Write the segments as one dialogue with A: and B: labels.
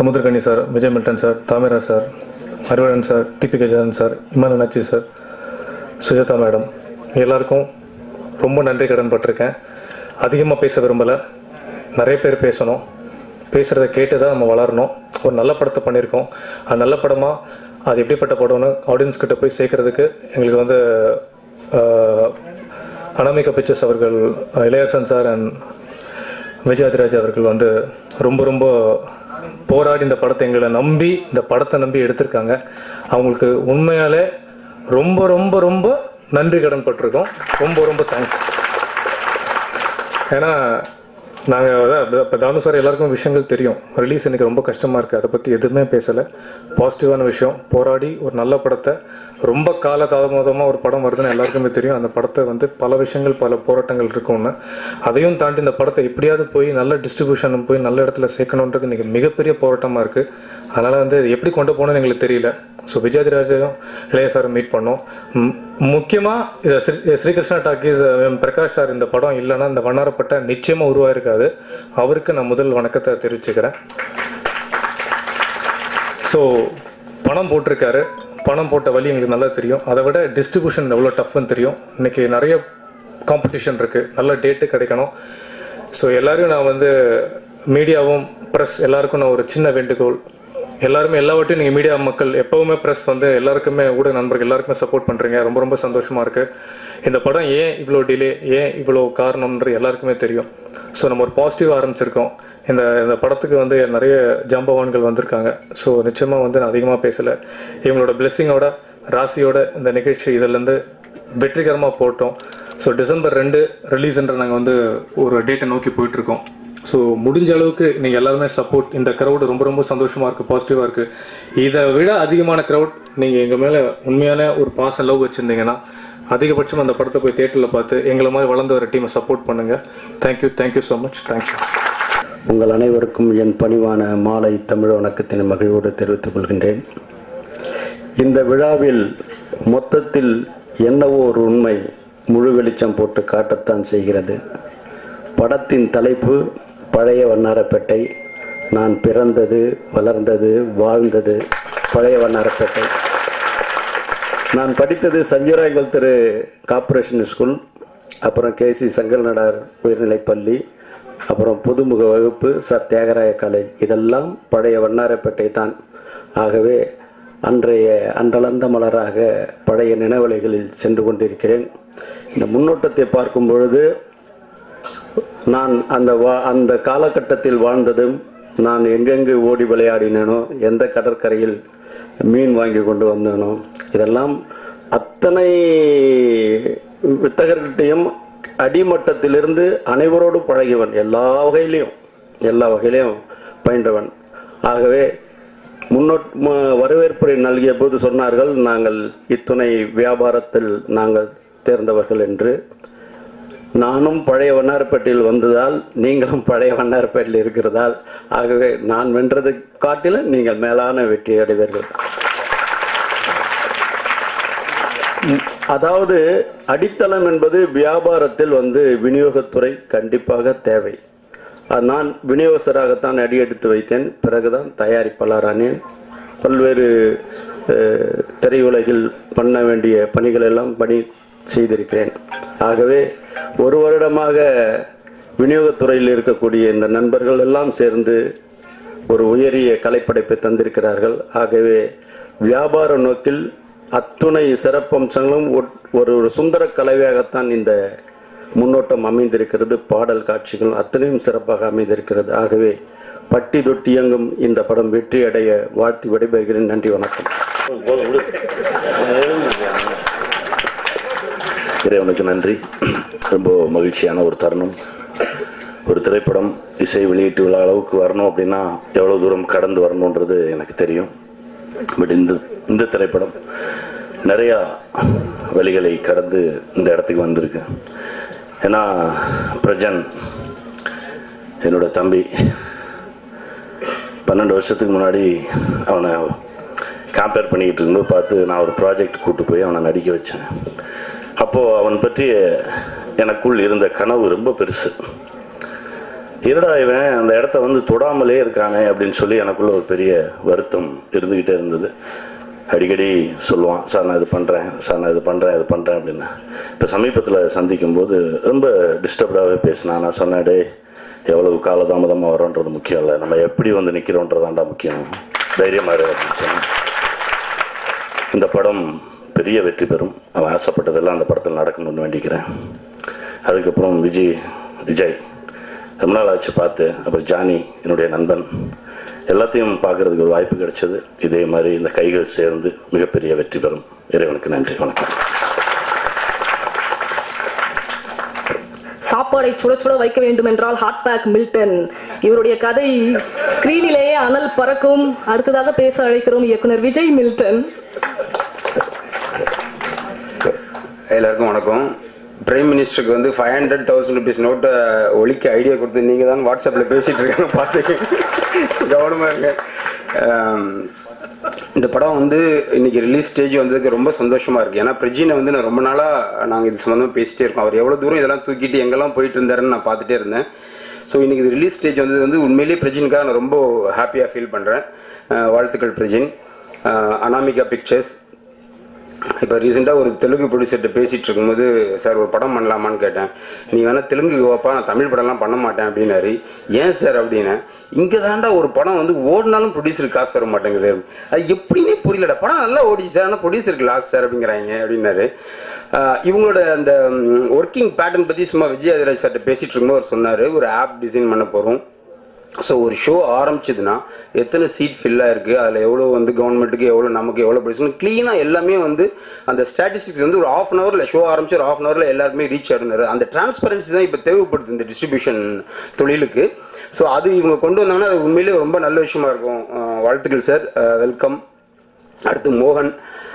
A: Samuthirakani sir Vijay Milton sir Thamira sir Arivazhagan sir TP Gajanan sir Imman Annachi sir Sujatha madam எல்லாருக்கும் ரொம்ப நன்றி கடன் பட்டிருக்கேன் அதிகமாக பேச விரும்பலை நிறைய பேர் பேசணும் பேசுகிறத கேட்டு தான் நம்ம வளரணும் ஒரு நல்ல படத்தை பண்ணியிருக்கோம் அது நல்ல படமாக அது எப்படிப்பட்ட படம்னு ஆடியன்ஸ் கிட்ட போய் சேர்க்கறதுக்கு எங்களுக்கு வந்து ஆஹ், அனாமிகா பிக்சர்ஸ் அவர்கள் இளையரசன் சார் அண்ட் விஜயாதிராஜ் அவர்கள் வந்து ரொம்ப ரொம்ப போராடி இந்த படத்தை எங்களை நம்பி இந்த படத்தை நம்பி எடுத்திருக்காங்க அவங்களுக்கு உண்மையாலே ரொம்ப ரொம்ப ரொம்ப நன்றி கடன் பட்டிருக்கோம் ரொம்ப ரொம்ப தேங்க்ஸ் ஏன்னா நாங்கள் இப்போ தானு சார் எல்லாருக்கும் விஷயங்கள் தெரியும் ரிலீஸ் எனக்கு ரொம்ப கஷ்டமாக இருக்குது அதை பற்றி எதுவுமே பேசலை பாசிட்டிவான விஷயம் போராடி ஒரு நல்ல படத்தை ரொம்ப கால தாமதமாக ஒரு படம் வருதுன்னு எல்லாருக்குமே தெரியும் அந்த படத்தை வந்து பல விஷயங்கள் பல போராட்டங்கள் இருக்கும்னு அதையும் தாண்டி இந்த படத்தை எப்படியாவது போய் நல்ல டிஸ்ட்ரிபியூஷன் போய் நல்ல இடத்துல சேர்க்கணுன்றது இன்றைக்கி மிகப்பெரிய போராட்டமாக இருக்குது அதனால் வந்து இது எப்படி கொண்டு போகணும்னு எங்களுக்கு தெரியல ஸோ விஜயாதிராஜையும் இளைய சாரை மீட் பண்ணோம் முக்கியமாக இதை Sri Srikrishna Talkies M Prakash sir இந்த படம் இல்லைன்னா இந்த வண்ணாரப்பட்ட நிச்சயமாக உருவாயிருக்காது அவருக்கு நான் முதல் வணக்கத்தை தெரிவிச்சுக்கிறேன் ஸோ பணம் போட்டிருக்காரு பணம் போட்ட வழி எங்களுக்கு நல்லா தெரியும் அதை விட டிஸ்ட்ரிபியூஷன் எவ்வளோ டஃப்னு தெரியும் இன்னைக்கு நிறைய காம்படிஷன் இருக்குது நல்ல டேட்டு கிடைக்கணும் ஸோ எல்லாரையும் நான் வந்து மீடியாவும் ப்ரெஸ் எல்லாருக்கும் நான் ஒரு சின்ன வேண்டுகோள் எல்லாருமே எல்லாவற்றையும் நீங்கள் மீடியா மக்கள் எப்போவுமே ப்ரெஸ் வந்து எல்லாருக்குமே ஊடக நண்பர்கள் எல்லாருக்குமே சப்போர்ட் பண்ணுறீங்க ரொம்ப ரொம்ப சந்தோஷமாக இருக்குது இந்த படம் ஏன் இவ்வளோ டிலே ஏன் இவ்வளோ காரணம்ன்றது எல்லாருக்குமே தெரியும் ஸோ நம்ம ஒரு பாசிட்டிவ் ஆரம்பிச்சிருக்கோம் இந்த இந்த படத்துக்கு வந்து நிறைய ஜாம்பவான்கள் வந்திருக்காங்க ஸோ நிச்சயமாக வந்து நான் அதிகமாக பேசலை இவங்களோட பிளெஸ்ஸிங்கோட ராசியோட இந்த நிகழ்ச்சி இதிலேருந்து வெற்றிகரமாக போட்டோம் ஸோ டிசம்பர் ரெண்டு ரிலீஸ்ன்ற நாங்கள் வந்து ஒரு டேட்டை நோக்கி போயிட்டுருக்கோம் ஸோ முடிஞ்ச அளவுக்கு நீங்கள் எல்லாருமே சப்போர்ட் இந்த க்ரௌடு ரொம்ப ரொம்ப சந்தோஷமாக இருக்குது பாசிட்டிவாக இருக்குது இதை விட அதிகமான க்ரௌட் நீங்கள் எங்கள் மேலே உண்மையான ஒரு பாச லவ் வச்சுருந்தீங்கன்னா அதிகபட்சம் அந்த படத்தை போய் தேட்டரில் பார்த்து எங்களை மாதிரி வளர்ந்து வர டீமை சப்போர்ட் பண்ணுங்கள் thank you thank you so much thank you
B: உங்கள் அனைவருக்கும் என் பணிவான மாலை தமிழ் வணக்கத்தின் மகிழ்வோடு தெரிவித்துக் கொள்கின்றேன் இந்த விழாவில் மொத்தத்தில் என்னவோ ஒரு உண்மை முழு வெளிச்சம் போட்டு காட்டத்தான் செய்கிறது படத்தின் தலைப்பு பழைய வண்ணாரப்பேட்டை நான் பிறந்தது வளர்ந்தது வாழ்ந்தது பழைய வண்ணாரப்பேட்டை நான் படித்தது சஞ்சயராயங்கள் திரு கார்ப்பரேஷன் ஸ்கூல் அப்புறம் கேசி சங்கல் நடார் உயர்நிலைப்பள்ளி அப்புறம் புதுமுக வகுப்பு சர் தியாகராய காலேஜ் இதெல்லாம் பழைய வண்ணாரப்பேட்டை தான் ஆகவே அன்றைய அன்றளந்த மலராக பழைய நினைவலைகளில் சென்று கொண்டிருக்கிறேன் இந்த முன்னோட்டத்தை பார்க்கும் பொழுது நான் அந்த வா அந்த காலகட்டத்தில் வாழ்ந்ததும் நான் எங்கெங்கு ஓடி விளையாடினேனோ எந்த கடற்கரையில் மீன் வாங்கி கொண்டு வந்தேனோ இதெல்லாம் அத்தனை வித்தகர்கிட்டையும் அடிமட்டத்திலிருந்து அனைவரோடு பழகியவன் எல்லா வகையிலையும் எல்லா வகையிலையும் பயின்றவன் ஆகவே முன்னோட் ம- வரவேற்புரை நல்கிய போது சொன்னார்கள் நாங்கள் இத்துணை வியாபாரத்தில் நாங்கள் தேர்ந்தவர்கள் என்று நானும் பழைய வண்ணாரப்பேட்டையில் வந்ததால் நீங்களும் பழைய வண்ணாரப்பேட்டையில் இருக்கிறதால் ஆகவே நான் வென்றது காட்டிலும் நீங்கள் மேலான வெற்றி அடைவீர்கள் ம், அதாவது அடித்தளம் என்பது வியாபாரத்தில் வந்து விநியோகத்துறை கண்டிப்பாக தேவை அது நான் விநியோகஸ்தராகத்தான் அடியெடுத்து வைத்தேன் பிறகுதான் தயாரிப்பாளரானேன் பல்வேறு அஹ், திரையுலகில் பண்ண வேண்டிய பணிகள் எல்லாம் பணி செய்திருக்கிறேன் ஆகவே ஒரு வருடமாக விநியோகத்துறையில் இருக்கக்கூடிய இந்த நண்பர்கள் எல்லாம் சேர்ந்து ஒரு உயரிய கலைப்படைப்பை தந்திருக்கிறார்கள் ஆகவே வியாபார நோக்கில் அத்துணை சிறப்பம்சங்களும் ஒட்- ஒரு ஒரு சுந்தர கலவையாகத்தான் இந்த முன்னோட்டம் அமைந்திருக்கிறது பாடல் காட்சிகள் அத்தனையும் சிறப்பாக அமைந்திருக்கிறது ஆகவே பட்டி தொட்டி இயங்கும் இந்த படம் வெற்றி அடைய வாழ்த்தி விடைபெறுகிறேன் நன்றி வணக்கம்
C: இறைவனுக்கு நன்றி ரொம்ப மகிழ்ச்சியான ஒரு தருணம் ஒரு திரைப்படம் இசை வெளியீட்டு விழா அளவுக்கு வரணும் அப்படின்னா எவ்வளோ தூரம் கடந்து வரணுன்றது எனக்கு தெரியும் பட் இந்த இந்த திரைப்படம் நிறையா வழிகளை கடந்து இந்த இடத்துக்கு வந்திருக்கு ஏன்னா பிரஜன் என்னோட தம்பி பன்னெண்டு வருஷத்துக்கு முன்னாடி அவனை கம்பேர் பண்ணிக்கிட்டு இருக்கும்போது பார்த்து நான் ஒரு ப்ராஜெக்ட் கூட்டு போய் அவனை நடிக்க வச்சேன் அப்போது அவன் பற்றிய எனக்குள் இருந்த கனவு ரொம்ப பெருசு இருடா இவன் அந்த இடத்த வந்து தொடாமலே இருக்கானே அப்படின்னு சொல்லி எனக்குள்ள ஒரு பெரிய வருத்தம் இருந்துக்கிட்டே இருந்தது அடிக்கடி சொல்லுவான் சார் நான் இது பண்ணுறேன் சார் நான் இது பண்ணுறேன் இது பண்ணுறேன் அப்படின்னு இப்போ சமீபத்தில் சந்திக்கும் போது ரொம்ப டிஸ்டர்ப்டாகவே பேசினான் நான் சொன்னேன் டேய் எவ்வளவு காலதாமதமாக வரோன்றது முக்கியம் இல்லை நம்ம எப்படி வந்து நிற்கிறோன்றதாண்டா முக்கியம் தைரியமாக இரு அப்படின்னு சொன்னேன் இந்த படம் பெரிய வெற்றி பெறும் அவன் ஆசைப்பட்டதெல்லாம் அந்த படத்தில் நடக்கணும்னு வேண்டிக்கிறேன் அதுக்கப்புறம் விஜய் விஜய் ரொம்ப நாள் ஆச்சு பார்த்து அப்புறம் ஜானி என்னுடைய நண்பன் எல்லாத்தையும் பார்க்கறதுக்கு ஒரு வாய்ப்பு கிடைச்சது இதே மாதிரி இந்த கைகள் சேர்ந்து மிகப்பெரிய வெற்றி பெறும் இறைவனுக்கு நன்றி வணக்கம்
D: சாப்பாடை சுட சுட வைக்க வேண்டும் என்றால் ஹாட் பேக் மில்டன் இவருடைய கதை ஸ்கிரீனிலேயே அனல் பறக்கும் அடுத்ததாக பேச அழைக்கிறோம் இயக்குனர் விஜய் மில்டன்
E: எல்லாருக்கும் வணக்கம் பிரைம் மினிஸ்டருக்கு வந்து ஃபைவ் ஹண்ட்ரட் தௌசண்ட் ருபீஸ் நோட்டை ஒழிக்க ஐடியா கொடுத்து நீங்கள் தான் வாட்ஸ்அப்பில் பேசிகிட்டு இருக்காங்க பார்த்து கவனமாக இருங்க ஆம், இந்த படம் வந்து இன்னைக்கு ரிலீஸ் ஸ்டேஜ் வந்ததுக்கு ரொம்ப சந்தோஷமா இருக்கு ஏன்னா பிரஜினை வந்து நான் ரொம்ப நாளாக நாங்கள் இது சம்மந்தமாக பேசிட்டே இருக்கோம் அவர் எவ்வளோ தூரம் இதெல்லாம் தூக்கிட்டு எங்கெல்லாம் போயிட்டு இருந்தாருன்னு நான் பார்த்துட்டே இருந்தேன் ஸோ இன்னைக்கு இது ரிலீஸ் ஸ்டேஜ் வந்தது வந்து உண்மையிலேயே பிரஜினுக்காக நான் ரொம்ப ஹாப்பியாக ஃபீல் பண்ணுறேன் வாழ்த்துக்கள் பிரஜின் ஆஹ் அனாமிகா பிக்சர்ஸ் இப்போ ரீசெண்டாக ஒரு தெலுங்கு ப்ரொடியூசர்கிட்ட பேசிட்டு இருக்கும்போது சார் ஒரு படம் பண்ணலாமான்னு கேட்டேன் நீ வேணா தெலுங்கு வாப்பா நான் தமிழ் படம்லாம் பண்ண மாட்டேன் அப்படின்னாரு ஏன் சார் அப்படின்னேன் இங்கே தாண்டா ஒரு படம் வந்து ஓடினாலும் ப்ரொடியூசருக்கு காசு வர மாட்டேங்குது அது எப்படின்னே புரியலடா படம் நல்லா ஓடிச்சு சார் ஆனால் ப்ரொடியூசருக்கு லாஸ் சார் அப்படிங்கிறாங்க அப்படின்னாரு ஆஹ் இவங்களோட அந்த ஒர்க்கிங் பேட்டர்ன் பற்றி சும்மா விஜய் அதிராஜ் சார்கிட்ட பேசிட்டு இருக்கும்போது அவர் சொன்னார் ஒரு ஆப் டிசைன் பண்ண போகிறோம் ஸோ ஒரு ஷோ ஆரம்பிச்சதுன்னா எத்தனை சீட் ஃபில் ஆயிருக்கு அதில் எவ்வளோ வந்து கவர்மெண்ட்டுக்கு எவ்வளோ நமக்கு எவ்வளோ பிரச்சனை க்ளீனாக எல்லாமே வந்து அந்த ஸ்டாட்டிஸ்டிக்ஸ் வந்து ஒரு ஆஃப் அன் ஹவரில் ஷோ ஆரம்பிச்சு ஒரு ஆஃப் அன் ஹவரில் எல்லாருமே ரீச் ஆகிடுனாரு அந்த டிரான்ஸ்பரன்சி தான் இப்போ தேவைப்படுது இந்த டிஸ்ட்ரிபியூஷன் தொழிலுக்கு ஸோ அது இவங்க கொண்டு வந்தாங்கன்னா அது உண்மையிலேயே ரொம்ப நல்ல விஷயமா இருக்கும் அஹ் வாழ்த்துக்கள் சார் வெல்கம் அடுத்து மோகன்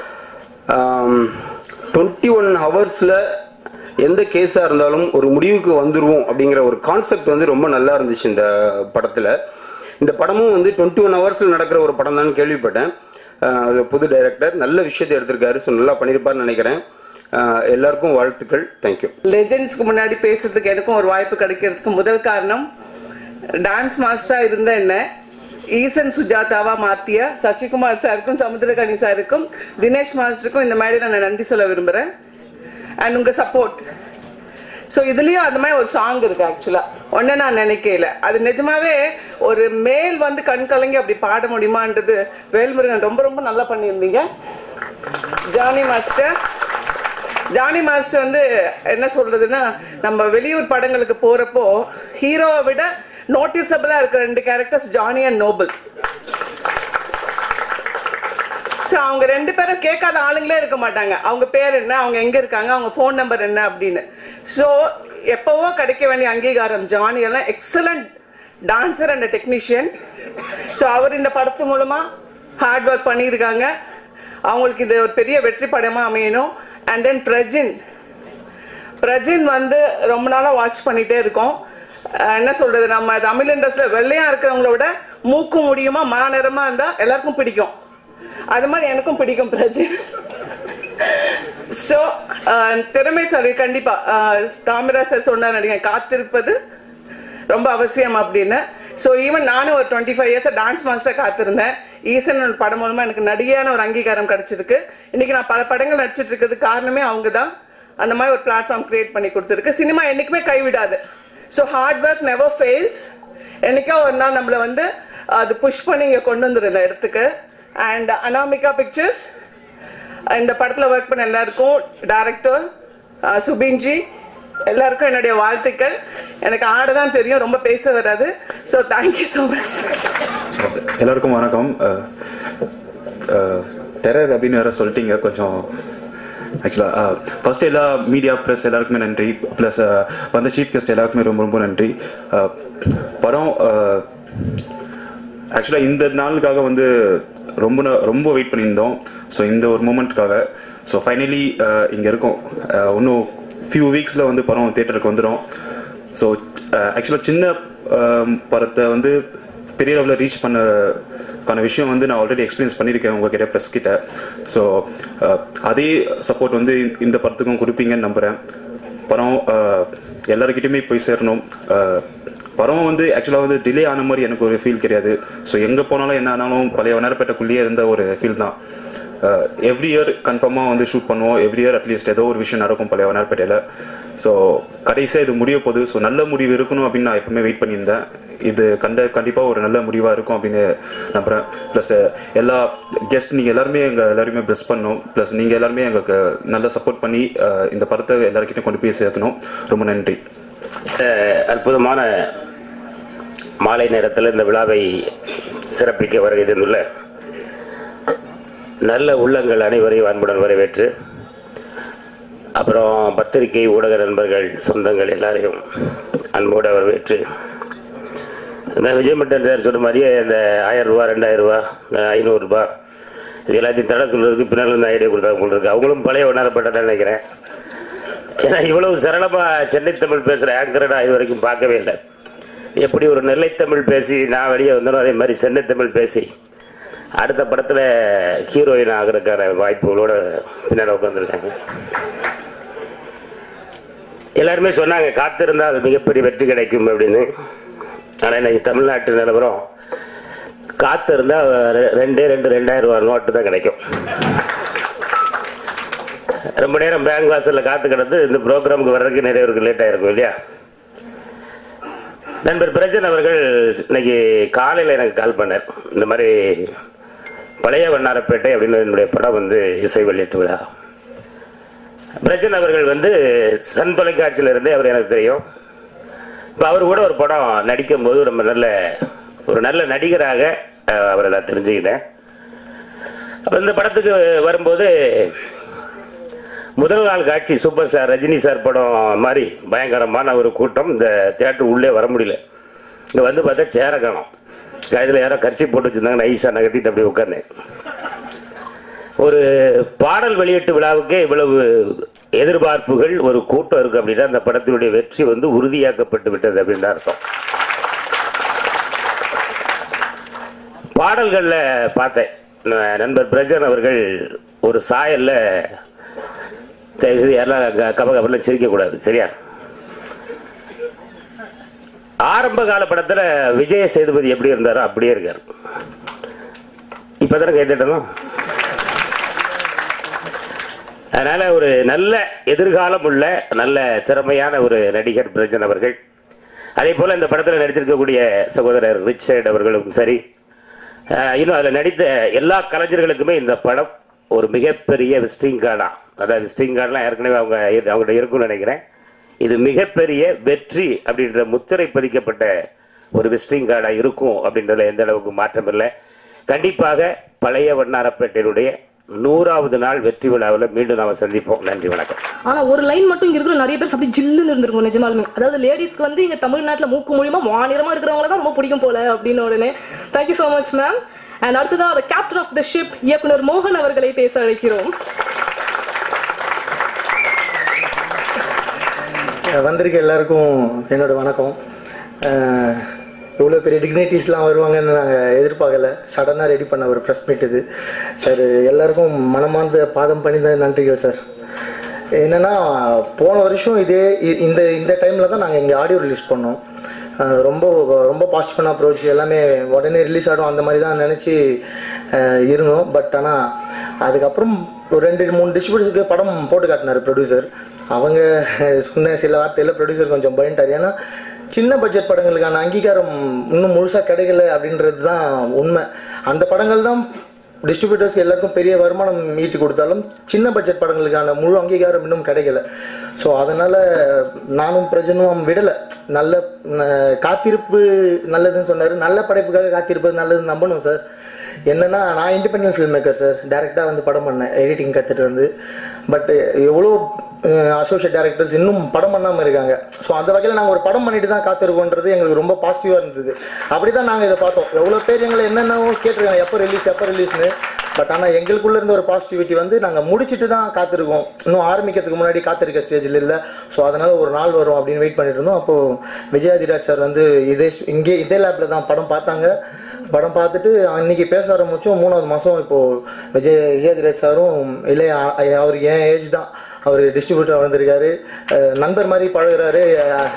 E: டுவெண்ட்டி ஒன் ஹவர்ஸில் எந்த கேஸாக இருந்தாலும் ஒரு முடிவுக்கு வந்துருவோம் அப்படிங்கிற ஒரு கான்செப்ட் வந்து ரொம்ப நல்லா இருந்துச்சு இந்த படத்தில் இந்த படமும் வந்து டுவெண்ட்டி ஒன் ஹவர்ஸில் நடக்கிற ஒரு படம் தான் கேள்விப்பட்டேன் ஆஹ் அது புது டைரக்டர் நல்ல விஷயத்தை எடுத்திருக்காரு ஸோ நல்லா பண்ணியிருப்பார்னு நினைக்கிறேன் ஆஹ் எல்லாருக்கும் வாழ்த்துக்கள் தேங்க்யூ
F: லெஜெண்ட்ஸ்க்கு முன்னாடி பேசுறதுக்கு எனக்கும் ஒரு வாய்ப்பு கிடைக்கிறதுக்கு முதல் காரணம் டான்ஸ் மாஸ்டரா இருந்த என்ன ஈசன் சுஜாதாவா மாத்திய சசிகுமார் சாருக்கும் சமுத்திரகனி சாருக்கும் தினேஷ் மாஸ்டருக்கும் இந்த மாதிரி நான் நன்றி சொல்ல விரும்புறேன் அண்ட் உங்க சப்போர்ட் ஸோ இதுலயும் அந்த மாதிரி ஒரு சாங் இருக்கு ஆக்சுவலா ஒன்னு நான் நினைக்கல அது நிஜமாவே ஒரு மேல் வந்து கண் கலங்கி அப்படி பாட முடியுமான்றது வேல்முருகன் ரொம்ப ரொம்ப நல்லா பண்ணியிருந்தீங்க ஜானி மாஸ்டர் ஜானி மாஸ்டர் வந்து என்ன சொல்றதுன்னா நம்ம வெளியூர் படங்களுக்கு போறப்போ ஹீரோவை விட நோட்டிசபிளா இருக்கிற ரெண்டு characters Johnny and Noble so அவங்க ரெண்டு பேரும் கேட்காத ஆளுங்களே இருக்க மாட்டாங்க அவங்க பேர் என்ன அவங்க எங்க இருக்காங்க அவங்க ஃபோன் நம்பர் என்ன அப்படின்னு ஸோ எப்பவோ கிடைக்க வேண்டிய அங்கீகாரம் ஜானி எல்லாம் excellent dancer and technician so அவர் இந்த படத்து மூலமா ஹார்ட் ஒர்க் பண்ணியிருக்காங்க அவங்களுக்கு இது ஒரு பெரிய வெற்றி படமா அமையணும் அண்ட் தென் பிரஜின் பிரஜின் வந்து ரொம்ப நாளா வாட்ச் பண்ணிட்டே இருக்கோம் அஹ் என்ன சொல்றது நம்ம தமிழ் இண்டஸ்ட்ரியில் வெள்ளையா இருக்கிறவங்கள விட மூக்கு முடியுமா மாநிறமா இருந்தா எல்லாருக்கும் பிடிக்கும் அது மாதிரி எனக்கும் பிடிக்கும் பிரஜின் ஸோ திறமை சார் கண்டிப்பா அஹ் தாமிரா சார் சொன்னார் நடிகை காத்திருப்பது ரொம்ப அவசியம் அப்படின்னு ஸோ ஈவன் நானும் ஒரு twenty five years dance master காத்திருந்தேன் ஈசன் ஒரு படம் மூலமா எனக்கு நடிகையான ஒரு அங்கீகாரம் கிடைச்சிருக்கு இன்னைக்கு நான் பல படங்கள் நடிச்சிட்டு இருக்கிறது காரணமே அவங்க தான் அந்த மாதிரி ஒரு பிளாட்ஃபார்ம் கிரியேட் பண்ணி கொடுத்துருக்கு சினிமா என்னைக்குமே கைவிடாது so hard work never fails என்னைக்கோ ஒரு நாள் நம்மளை வந்து அது புஷ் பண்ணி இங்கே கொண்டு வந்துடும் இந்த இடத்துக்கு அண்ட் அனாமிகா பிக்சர்ஸ் இந்த படத்துல ஒர்க் பண்ண எல்லாருக்கும் டைரக்டர் சுபின்ஜி எல்லாருக்கும் என்னுடைய வாழ்த்துக்கள் எனக்கு ஆட தான் தெரியும் ரொம்ப பேச வராது ஸோ தேங்க்யூ ஸோ மச்
G: எல்லாருக்கும் வணக்கம் டெரர் அப்படின்னு வேற சொல்லிட்டீங்க கொஞ்சம் ஆக்சுவலாக ஃபர்ஸ்ட் எல்லா மீடியா ப்ளஸ் எல்லாருக்குமே நன்றி ப்ளஸ் வந்த சீஃப் கெஸ்ட் எல்லாருக்குமே ரொம்ப ரொம்ப நன்றி அஹ், படம் ஆக்சுவலாக இந்த நாளுக்காக வந்து ரொம்ப நா- ரொம்ப வெயிட் பண்ணியிருந்தோம் ஸோ இந்த ஒரு மூமெண்ட்டுக்காக ஸோ ஃபைனலி இங்கே இருக்கோம் அஹ், இன்னும் ஃபியூ வீக்ஸில் வந்து படம் தேட்டருக்கு வந்துடும் ஸோ ஆக்சுவலாக சின்ன அஹ், படத்தை வந்து பெரிய லெவலில் ரீச் பண்ணக்கான விஷயம் வந்து நான் ஆல்ரெடி எக்ஸ்பீரியன்ஸ் பண்ணியிருக்கேன் உங்ககிட்ட ப்ரெஸ் கிட்ட ஸோ அதே சப்போர்ட் வந்து இந்த படத்துக்கும் கொடுப்பீங்கன்னு நம்புகிறேன் படம் அஹ், எல்லாருக்கிட்டையுமே போய் சேரணும் அஹ், படம் வந்து ஆக்சுவலாக வந்து டிலே ஆன மாதிரி எனக்கு ஒரு ஃபீல் கிடையாது ஸோ எங்கே போனாலும் என்ன ஆனாலும் பழைய வண்ணாரப்பேட்டைக்குள்ளேயே இருந்த ஒரு ஃபீல் தான் எவ்ரி இயர் கன்ஃபார்மாக வந்து ஷூட் பண்ணுவோம் எவ்ரி இயர் அட்லீஸ்ட் ஏதோ ஒரு விஷயம் நடக்கும் பழைய வண்ணாரப்பேட்டையில் ஸோ கடைசியாக இது முடிய போகுது ஸோ நல்ல முடிவு இருக்கணும் அப்படின்னு நான் எப்பவுமே வெயிட் பண்ணியிருந்தேன் இது கண்ட கண்டிப்பாக ஒரு நல்ல முடிவாக இருக்கும் அப்படின்னு நம்புகிறேன் ப்ளஸ் எல்லா கெஸ்ட் நீங்கள் எல்லாருமே எங்கள் எல்லாருமே பெஸ்ட் பண்ணணும் ப்ளஸ் நீங்கள் எல்லாருமே எங்களுக்கு நல்லா சப்போர்ட் பண்ணி அஹ், இந்த படத்தை எல்லாருக்கிட்டையும் கொண்டு போய் சேர்க்கணும் ரொம்ப நன்றி
H: அஹ் அற்புதமான மாலை நேரத்தில் இந்த விழாவை சிறப்பிக்க வருகை தந்துள்ள நல்ல உள்ளங்கள் அனைவரையும் அன்புடன் வரவேற்று அப்புறம் பத்திரிகை ஊடக நண்பர்கள் சொந்தங்கள் எல்லாரையும் அன்போடு வரவேற்று இந்த விஜயமட்டன் சார் சொன்ன மாதிரியே இந்த ஆயிரம் ரூபா ரெண்டாயிரம் ரூபா ஐநூறுரூபா இது எல்லாத்தையும் தடை சொல்றதுக்கு பின்னால் இந்த ஐடியா கொடுத்தாங்க போல இருக்கு அவங்களும் பழைய உணரப்பட்டதான் நினைக்கிறேன் ஏன்னா இவ்வளவு சரளமா சென்னை தமிழ் பேசுற ஆங்கரை நான் இது வரைக்கும் பார்க்கவே இல்லை எப்படி ஒரு நெல்லை தமிழ் பேசி நான் வெளியே வந்தனோ அதே மாதிரி சென்னை தமிழ் பேசி அடுத்த படத்துல ஹீரோயின் ஆகிறதுக்கான வாய்ப்புகளோட பின்னாடி உட்காந்துருக்காங்க எல்லாருமே சொன்னாங்க காத்திருந்தா அது மிகப்பெரிய வெற்றி கிடைக்கும் அப்படின்னு ஆனா இன்னைக்கு தமிழ்நாட்டு நிலவரம் காத்திருந்தா ரெ- ரெண்டே ரெண்டு ரெண்டாயிரம் ரூபாய் நோட்டு தான் கிடைக்கும் ரொம்ப நேரம் பேங்க் வாசல்ல காத்து கிடந்து இந்த ப்ரோக்ராமுக்கு வர்றதுக்கு நிறைய பேருக்கு லேட் ஆயிருக்கும் இல்லையா நண்பர் பிரஜன் அவர்கள் இன்னைக்கு காலையில் எனக்கு கால் பண்ணார் இந்த மாதிரி பழைய வண்ணாரப்பேட்டை அப்படின்னு என்னுடைய படம் வந்து இசை வெளியீட்டு விழா பிரஜன் அவர்கள் வந்து சன் தொலைக்காட்சியில இருந்தே அவர் எனக்கு தெரியும் இப்போ அவர் கூட ஒரு படம் நடிக்கும் போது ரொம்ப நல்ல ஒரு நல்ல நடிகராக அஹ், அவரை நான் தெரிஞ்சுக்கிட்டேன் அப்ப இந்த படத்துக்கு வரும்போது முதல் நாள் காட்சி சூப்பர் ஸ்டார் ரஜினி சார் படம் மாதிரி பயங்கரமான ஒரு கூட்டம் இந்த தியேட்டர் உள்ளே வர முடியல இங்கே வந்து பார்த்தா சேர காணும் கழுத்தில் யாரோ கரிசி போட்டு வச்சிருந்தாங்க நைஸாக நகர்த்திட்டு அப்படியே உட்கார்ந்தேன் ஒரு பாடல் வெளியீட்டு விழாவுக்கே இவ்வளவு எதிர்பார்ப்புகள் ஒரு கூட்டம் இருக்கு அப்படின்னா அந்த படத்தினுடைய வெற்றி வந்து உறுதியாக்கப்பட்டு விட்டது அப்படின்னு அர்த்தம் பாடல்கள்ல பார்த்தேன் ந- நண்பர் பிரஜன் அவர்கள் ஒரு சாயல்ல தயவுசெய்து யாரெல்லாம் க- கப கபல சிரிக்க கூடாது சரியா ஆரம்ப கால படத்துல விஜய சேதுபதி எப்படி இருந்தாரோ அப்படியே இருக்காரு இப்பதானே கேட்டுட்டோம் அதனால ஒரு நல்ல எதிர்காலம் உள்ள நல்ல திறமையான ஒரு நடிகர் பிரஜன் அவர்கள் அதே போல இந்த படத்தில் நடிச்சிருக்கக்கூடிய சகோதரர் ரிச்சர்ட் அவர்களும் சரி அஹ், இன்னும் அதில் நடித்த எல்லா கலைஞர்களுக்குமே இந்த படம் ஒரு மிகப்பெரிய விசிட்டிங் கார்டா அதாவது விசிட்டிங் கார்டெலாம் ஏற்கனவே அவங்க அவங்கள்ட்ட இருக்கும்னு நினைக்கிறேன் இது மிகப்பெரிய வெற்றி அப்படின்ற முத்திரை பதிக்கப்பட்ட ஒரு விசிட்டிங் கார்டா இருக்கும் அப்படின்றதுல எந்த அளவுக்கு மாற்றம் இல்லை கண்டிப்பாக பழைய வண்ணாரப்பேட்டையினுடைய நூறாவது நாள் வெற்றி விழாவில் மீண்டும் நாம சந்திப்போம் நன்றி வணக்கம்
D: ஆனா ஒரு லைன் மட்டும் இங்க இருக்கிற நிறைய பேர் அப்படி ஜில்லுன்னு இருந்திருக்கும் நிஜமாலுமே அதாவது லேடிஸ்க்கு வந்து இங்க தமிழ்நாட்டுல மூக்கு மூலியமா மாநிலமா இருக்கிறவங்கள தான் ரொம்ப பிடிக்கும் போல அப்படின்னு உடனே thank you so much ma'am and அடுத்ததா the captain of the ship இயக்குனர் மோகன் அவர்களை பேச அழைக்கிறோம்
I: வந்திருக்க எல்லாருக்கும் என்னோட வணக்கம் அஹ், இவ்வளோ பெரிய டிக்னிட்டிஸ்லாம் வருவாங்கன்னு நாங்கள் எதிர்பார்க்கல சடனாக ரெடி பண்ண ஒரு ப்ரெஸ் மீட் இது சார் எல்லாருக்கும் மனமார்ந்த பாதம் பணிந்த நன்றிகள் சார் என்னன்னா போன வருஷம் இதே இ- இந்த இந்த டைமில் தான் நாங்கள் இங்கே ஆடியோ ரிலீஸ் பண்ணோம் அஹ், ரொம்ப ரொம்ப பாசிட்டிவான அப்ரோச் எல்லாமே உடனே ரிலீஸ் ஆகும் அந்த மாதிரி தான் நினச்சி இருந்தோம் பட் ஆனால் அதுக்கப்புறம் ஒரு ரெண்டு மூணு டிஸ்ட்ரிபியூட்டர்ஸ்க்கு படம் போட்டு காட்டினார் ப்ரொடியூசர் அவங்க சொன்ன சில வார்த்தையில் ப்ரொடியூசர் கொஞ்சம் பயன்ட்டார் ஏன்னா சின்ன பட்ஜெட் படங்களுக்கான அங்கீகாரம் இன்னும் முழுசாக கிடைக்கல அப்படின்றது தான் உண்மை அந்த படங்கள் தான் டிஸ்ட்ரிபியூட்டர்ஸ்க்கு எல்லாருக்கும் பெரிய வருமானம் ஈட்டி கொடுத்தாலும் சின்ன பட்ஜெட் படங்களுக்கான முழு அங்கீகாரம் இன்னும் கிடைக்கல ஸோ அதனால் நானும் பிரஜனும் விடலை நல்ல ந- காத்திருப்பு நல்லதுன்னு சொன்னார் நல்ல படைப்புக்காக காத்திருப்பது நல்லதுன்னு நம்பணும் சார் என்னன்னா நான் இண்டிபெண்டன்ட் ஃபில்ம் மேக்கர் சார் டேரெக்டாக வந்து படம் பண்ணேன் எடிட்டிங் கற்றுட்டு வந்து பட் எவ்வளோ அசோசியேட் டேரக்டர்ஸ் இன்னும் படம் பண்ணாமல் இருக்காங்க ஸோ அந்த வகையில் நாங்கள் ஒரு படம் பண்ணிட்டு தான் காத்திருக்கோன்றது எங்களுக்கு ரொம்ப பாசிட்டிவாக இருந்தது அப்படி தான் நாங்கள் இதை பார்த்தோம் எவ்வளோ பேர் எங்களை என்னென்னவோ கேட்டிருக்காங்க எப்போ ரிலீஸ் எப்போ ரிலீஸ்னு பட் ஆனால் எங்களுக்குள்ள இருந்த ஒரு பாசிட்டிவிட்டி வந்து நாங்கள் முடிச்சிட்டு தான் காத்திருக்கோம் இன்னும் ஆரம்பிக்கிறதுக்கு முன்னாடி காத்திருக்க ஸ்டேஜில் இல்லை ஸோ அதனால் ஒரு நாள் வரும் அப்படின்னு வெயிட் பண்ணிட்டு இருந்தோம் அப்போது விஜயாதிராஜ் சார் வந்து இதே இங்கே இதே லேபில் தான் படம் பார்த்தாங்க படம் பார்த்துட்டு அன்னைக்கு பேச ஆரம்பிச்சோம் மூணாவது மாதம் இப்போது விஜய் விஜயாதிராஜ் சாரும் இல்லை அ- அவர் என் ஏஜ் தான் அவர் டிஸ்ட்ரிபியூட்டர் வந்திருக்காரு அஹ் நண்பர் மாதிரி பழகுறாரு அஹ்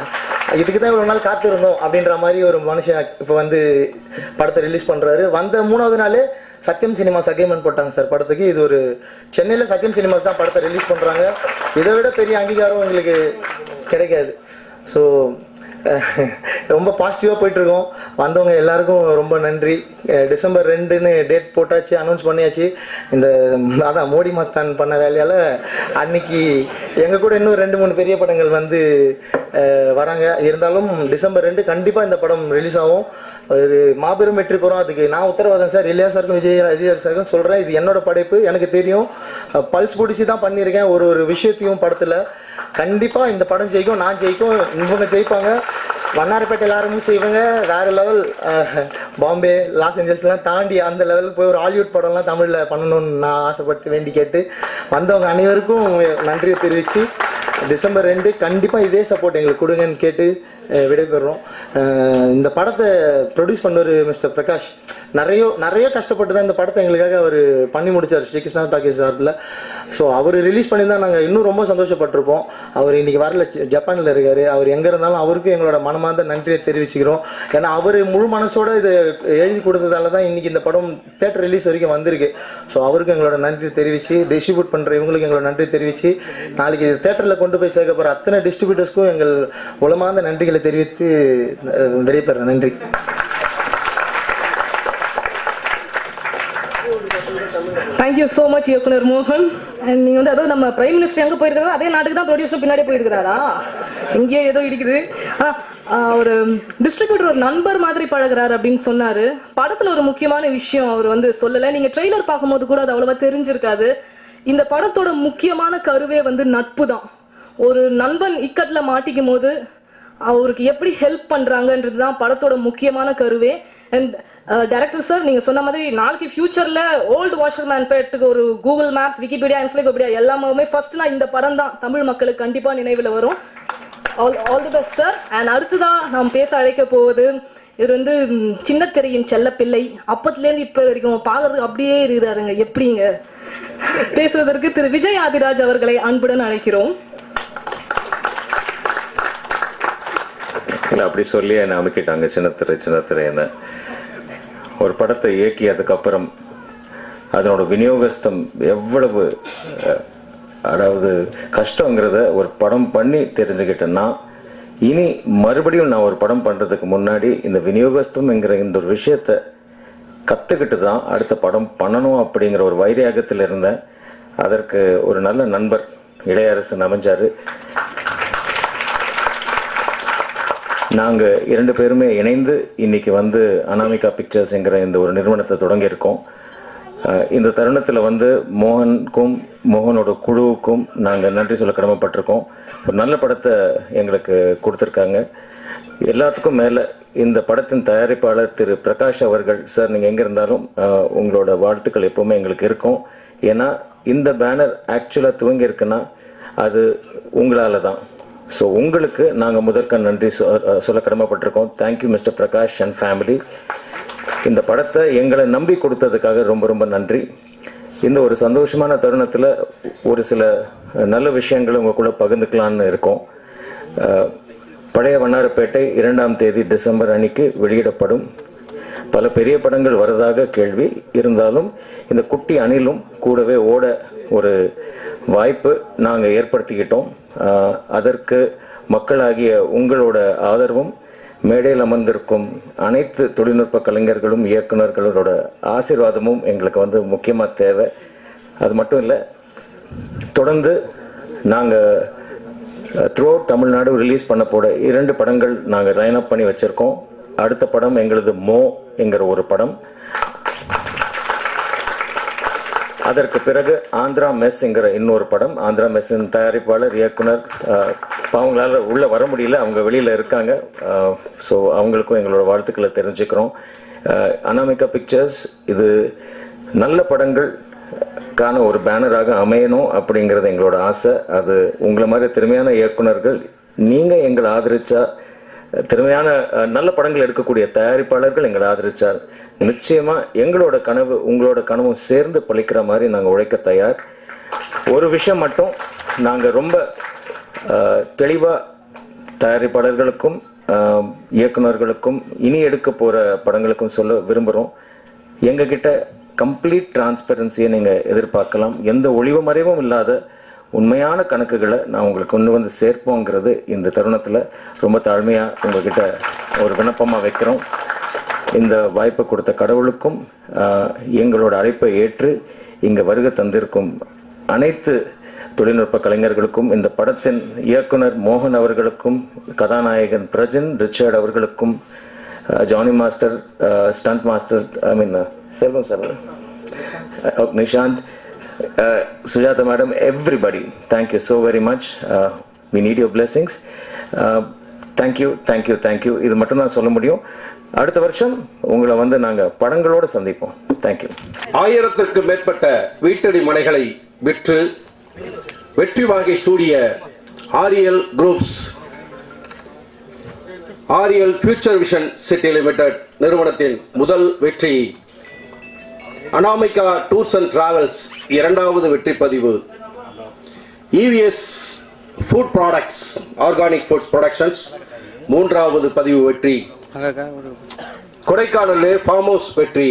I: இதுக்கு தான் இவ்வளோ நாள் காத்திருந்தோம் அப்படின்ற மாதிரி ஒரு மனுஷன் இப்போ வந்து படத்தை ரிலீஸ் பண்ணுறாரு வந்த மூணாவது நாளே சத்யம் சினிமாஸ் அக்ரிமெண்ட் போட்டாங்க சார் படத்துக்கு இது ஒரு சென்னையில் சத்யம் சினிமாஸ் தான் படத்தை ரிலீஸ் பண்ணுறாங்க இதை விட பெரிய அங்கீகாரம் எங்களுக்கு கிடைக்காது ஸோ ரொம்ப பாசிட்டிவாக போயிட்டுருக்கோம் வந்தவங்க எல்லாருக்கும் ரொம்ப நன்றி அஹ் டிசம்பர் ரெண்டுன்னு டேட் போட்டாச்சு அனௌன்ஸ் பண்ணியாச்சு இந்த அதான் மோடி மஸ்தான் பண்ண வேலையால் அன்னைக்கு எங்கள் கூட இன்னும் ரெண்டு மூணு பெரிய படங்கள் வந்து அஹ், வராங்க இருந்தாலும் டிசம்பர் ரெண்டு கண்டிப்பாக இந்த படம் ரிலீஸ் ஆகும் இது மாபெரும் வெற்றி பெறும் அதுக்கு நான் உத்தரவாதம் சார் இல்லையா சாருக்கும் விஜய் விஜய் சாருக்கும் சொல்கிறேன் இது என்னோட படைப்பு எனக்கு தெரியும் பல்ஸ் பிடிச்சி தான் பண்ணியிருக்கேன் ஒரு ஒரு விஷயத்தையும் படத்தில் கண்டிப்பாக இந்த படம் ஜெயிக்கும் நான் ஜெயிக்கும் இவங்க ஜெயிப்பாங்க வண்ணாரப்பேட்டையில் ஆரம்பிச்சு இவங்க வேற லெவல் பாம்பே லாஸ் ஏஞ்சல்ஸ்லாம் தாண்டி அந்த லெவலுக்கு போய் ஒரு ஹாலிவுட் படம்லாம் தமிழில் பண்ணணும்னு நான் ஆசைப்பட்டு வேண்டி கேட்டு வந்தவங்க அனைவருக்கும் நன்றியை தெரிவித்து டிசம்பர் ரெண்டு கண்டிப்பாக இதே சப்போர்ட் எங்களுக்கு கொடுங்கன்னு கேட்டு அஹ், விடைபெறுறோம் அஹ், இந்த படத்தை ப்ரொடியூஸ் பண்ணவர் மிஸ்டர் பிரகாஷ் நிறைய நிறைய கஷ்டப்பட்டு தான் இந்த படத்தை எங்களுக்காக அவர் பண்ணி முடிச்சார் ஸ்ரீகிருஷ்ணா டாக்கீஸ் சார்பில் ஸோ அவர் ரிலீஸ் பண்ணி தான் நாங்கள் இன்னும் ரொம்ப சந்தோஷப்பட்டிருப்போம் அவர் இன்னைக்கு வரல ஜ- ஜப்பானில் இருக்கார் அவர் எங்கே இருந்தாலும் அவருக்கும் எங்களோட மனமார்ந்த நன்றியை தெரிவிச்சுக்கிறோம் ஏன்னா அவர் முழு மனசோட இதை எழுதி கொடுத்ததால தான் இன்னைக்கு இந்த படம் தேட்டர் ரிலீஸ் வரைக்கும் வந்திருக்கு ஸோ அவருக்கு எங்களோட நன்றி தெரிவித்து டிஸ்ட்ரிபியூட் பண்ணுற இவங்களுக்கு எங்களோட நன்றி தெரிவித்து நாளைக்கு தேட்டரில் கொண்டு போய் சேர்க்க போகிற அத்தனை டிஸ்ட்ரிபியூட்டர்ஸ்க்கும் எங்கள் உளமார்ந்த நன்றிகளை தெரிவித்து அஹ், விடைபெறேன் நன்றி
D: தேங்க்யூ ஸோ மச் இயக்குனர் மோகன் அண்ட் நீங்க வந்து அதாவது நம்ம பிரைம் மினிஸ்டர் எங்க போயிருக்காங்க அதே நாட்டுக்கு தான் ப்ரொடியூசர் பின்னாடி போயிருக்கிறாரா இங்கேயே ஏதோ இடிக்குது ஆனா ஆஹ், ஒரு டிஸ்ட்ரிபியூட்டர் ஒரு நண்பர் மாதிரி பழகுறாரு அப்படின்னு சொன்னாரு படத்துல ஒரு முக்கியமான விஷயம் அவர் வந்து சொல்லல நீங்க ட்ரெய்லர் பார்க்கும்போது கூட அது அவ்வளவா தெரிஞ்சிருக்காது இந்த படத்தோட முக்கியமான கருவே வந்து நட்பு தான் ஒரு நண்பன் இக்கட்ல மாட்டிக்கும் போது அவருக்கு எப்படி ஹெல்ப் பண்றாங்கன்றது தான் படத்தோட முக்கியமான கருவே அண்ட் டைரக்டர் சார் நீங்க சொன்ன மாதிரி நாளைக்கு ஃபியூச்சர்ல ஓல்டு வாஷர்மேன் பேட்டுக்கு ஒரு கூகுள் மேப்ஸ் விக்கிபீடியா என்சைக்ளோபீடியா எல்லாமே ஃபர்ஸ்ட் நான் இந்த படம் தான் தமிழ் மக்களுக்கு கண்டிப்பா நினைவுல வரும் all all the best sir and அடுத்ததா நாம் பேச அழைக்க போவது இவர் வந்து ம், சின்ன திரையின் செல்ல பிள்ளை அப்பத்துலேருந்து இப்போ வரைக்கும் பார்க்கறதுக்கு அப்படியே இருக்கிறாருங்க எப்படிங்க பேசுவதற்கு திரு விஜய் ஆதிராஜ் அவர்களை அன்புடன் அழைக்கிறோம்
J: இல்லை அப்படி சொல்லி என்னை அமுக்கிட்டாங்க சின்னத்திரை சின்னத்திரைன்னு ஒரு படத்தை இயக்கியதுக்கப்புறம் அதனோட விநியோகஸ்தம் எவ்வளவு அஹ், அதாவது கஷ்டங்கிறத ஒரு படம் பண்ணி தெரிஞ்சுக்கிட்டேன்னா இனி மறுபடியும் நான் ஒரு படம் பண்ணுறதுக்கு முன்னாடி இந்த விநியோகஸ்தம்ங்கிற இந்த ஒரு விஷயத்தை கற்றுக்கிட்டு தான் அடுத்த படம் பண்ணணும் அப்படிங்கிற ஒரு வைராகத்தில் இருந்தேன் அதற்கு ஒரு நல்ல நண்பர் இளையரசன் அமைஞ்சாரு நாங்கள் இரண்டு பேருமே இணைந்து இன்னைக்கு வந்து அனாமிகா பிக்சர்ஸ்ங்கிற இந்த ஒரு நிறுவனத்தை தொடங்கியிருக்கோம் அஹ் இந்த தருணத்தில் வந்து மோகனுக்கும் மோகனோட குழுவுக்கும் நாங்கள் நன்றி சொல்ல கடமைப்பட்டிருக்கோம் ஒரு நல்ல படத்தை எங்களுக்கு கொடுத்துருக்காங்க எல்லாத்துக்கும் மேலே இந்த படத்தின் தயாரிப்பாளர் திரு பிரகாஷ் அவர்கள் சார் நீங்கள் எங்கே இருந்தாலும் அஹ், உங்களோட வாழ்த்துக்கள் எப்பவுமே எங்களுக்கு இருக்கும் ஏன்னா இந்த பேனர் ஆக்சுவலாக துவங்கி இருக்குன்னா அது உங்களால தான் ஸோ உங்களுக்கு நாங்கள் முதற்கண் நன்றி சொ- அஹ் சொல்ல கடமைப்பட்டிருக்கோம் thank you mister Prakash and family இந்த படத்தை எங்களை நம்பி கொடுத்ததுக்காக ரொம்ப ரொம்ப நன்றி இந்த ஒரு சந்தோஷமான தருணத்தில் ஒரு சில நல்ல விஷயங்களை உங்க கூட பகிர்ந்துக்கலான்னு இருக்கோம் அஹ், பழைய வண்ணாரப்பேட்டை இரண்டாம் தேதி டிசம்பர் அன்னைக்கு வெளியிடப்படும் பல பெரிய படங்கள் வரதாக கேள்வி இருந்தாலும் இந்த குட்டி அணிலும் கூடவே ஓட ஒரு வாய்ப்பு நாங்கள் ஏற்படுத்திக்கிட்டோம் ஆஹ் அதற்கு மக்களாகிய உங்களோட ஆதரவும் மேடையில் அமர்ந்திருக்கும் அனைத்து தொழில்நுட்ப கலைஞர்களும் இயக்குனர்களோட ஆசீர்வாதமும் எங்களுக்கு வந்து முக்கியமாக தேவை அது மட்டும் இல்லை தொடர்ந்து நாங்கள் த்ரூ தமிழ்நாடு ரிலீஸ் பண்ண போட இரண்டு படங்கள் நாங்கள் லைன் அப் பண்ணி வச்சுருக்கோம் அடுத்த படம் எங்களது மோ என்கிற ஒரு படம் அதற்கு பிறகு ஆந்திரா மெஸ் என்கிற இன்னொரு படம் ஆந்திரா மெஸ்ஸின் தயாரிப்பாளர் இயக்குனர் அஹ், அவங்களால உள்ள வர முடியல அவங்க வெளியில இருக்காங்க ஸோ அவங்களுக்கும் எங்களோட வாழ்த்துக்களை தெரிஞ்சுக்கிறோம் அஹ், அனாமிகா பிக்சர்ஸ் இது நல்ல படங்கள் கான ஒரு பேனராக அமையணும் அப்படிங்கிறது எங்களோட ஆசை அது உங்களை மாதிரி திறமையான இயக்குனர்கள் நீங்க எங்களை ஆதரிச்சா திறமையான அஹ், நல்ல படங்கள் எடுக்கக்கூடிய தயாரிப்பாளர்கள் எங்களை ஆதரிச்சார் நிச்சயமா எங்களோட கனவு உங்களோட கனவும் சேர்ந்து பழிக்கிற மாதிரி நாங்க உழைக்க தயார் ஒரு விஷயம் மட்டும் நாங்க ரொம்ப அஹ், தெளிவா தயாரிப்பாளர்களுக்கும் ஆஹ், இயக்குனர்களுக்கும் இனி எடுக்க போற படங்களுக்கும் சொல்ல விரும்புகிறோம் எங்ககிட்ட கம்ப்ளீட் டிரான்ஸ்பரன்சியை நீங்க எதிர்பார்க்கலாம் எந்த ஒளிவு மறைவும் இல்லாத உண்மையான கணக்குகளை நான் உங்களுக்கு கொண்டு வந்து சேர்ப்போங்கிறது இந்த தருணத்துல ரொம்ப தாழ்மையா உங்ககிட்ட ஒரு விண்ணப்பமா வைக்கிறோம் இந்த வாய்ப்பை கொடுத்த கடவுளுக்கும் ஆஹ், எங்களோட அழைப்பை ஏற்று இங்க வருகை தந்திருக்கும் அனைத்து தொழில்நுட்ப கலைஞர்களுக்கும் இந்த படத்தின் இயக்குனர் மோகன் அவர்களுக்கும் கதாநாயகன் பிரஜன் ரிச்சர்ட் அவர்களுக்கும் uh, Johnny master stunt master I mean Selvam sir Nishanth Sujatha madam everybody thank you so very much we need your blessings thank you thank you thank you இது மட்டும் தான் சொல்ல முடியும் அடுத்த வருஷம் உங்களை வந்து நாங்கள் படங்களோடு சந்திப்போம் தேங்க்யூ
K: ஆயிரத்திற்கு மேற்பட்ட வீட்டடி மனைகளை விற்று வெற்றி வாகை சூடிய Ariel groups Ariel future vision city limited நிறுவனத்தின் முதல் வெற்றி அனாமிகா டூர்ஸ் அண்ட் டிராவல்ஸ் இரண்டாவது வெற்றி பதிவு EVS food products organic foods productions மூன்றாவது பதிவு வெற்றி கொடைக்கானலில் ஃபார்ம் ஹவுஸ் வெற்றி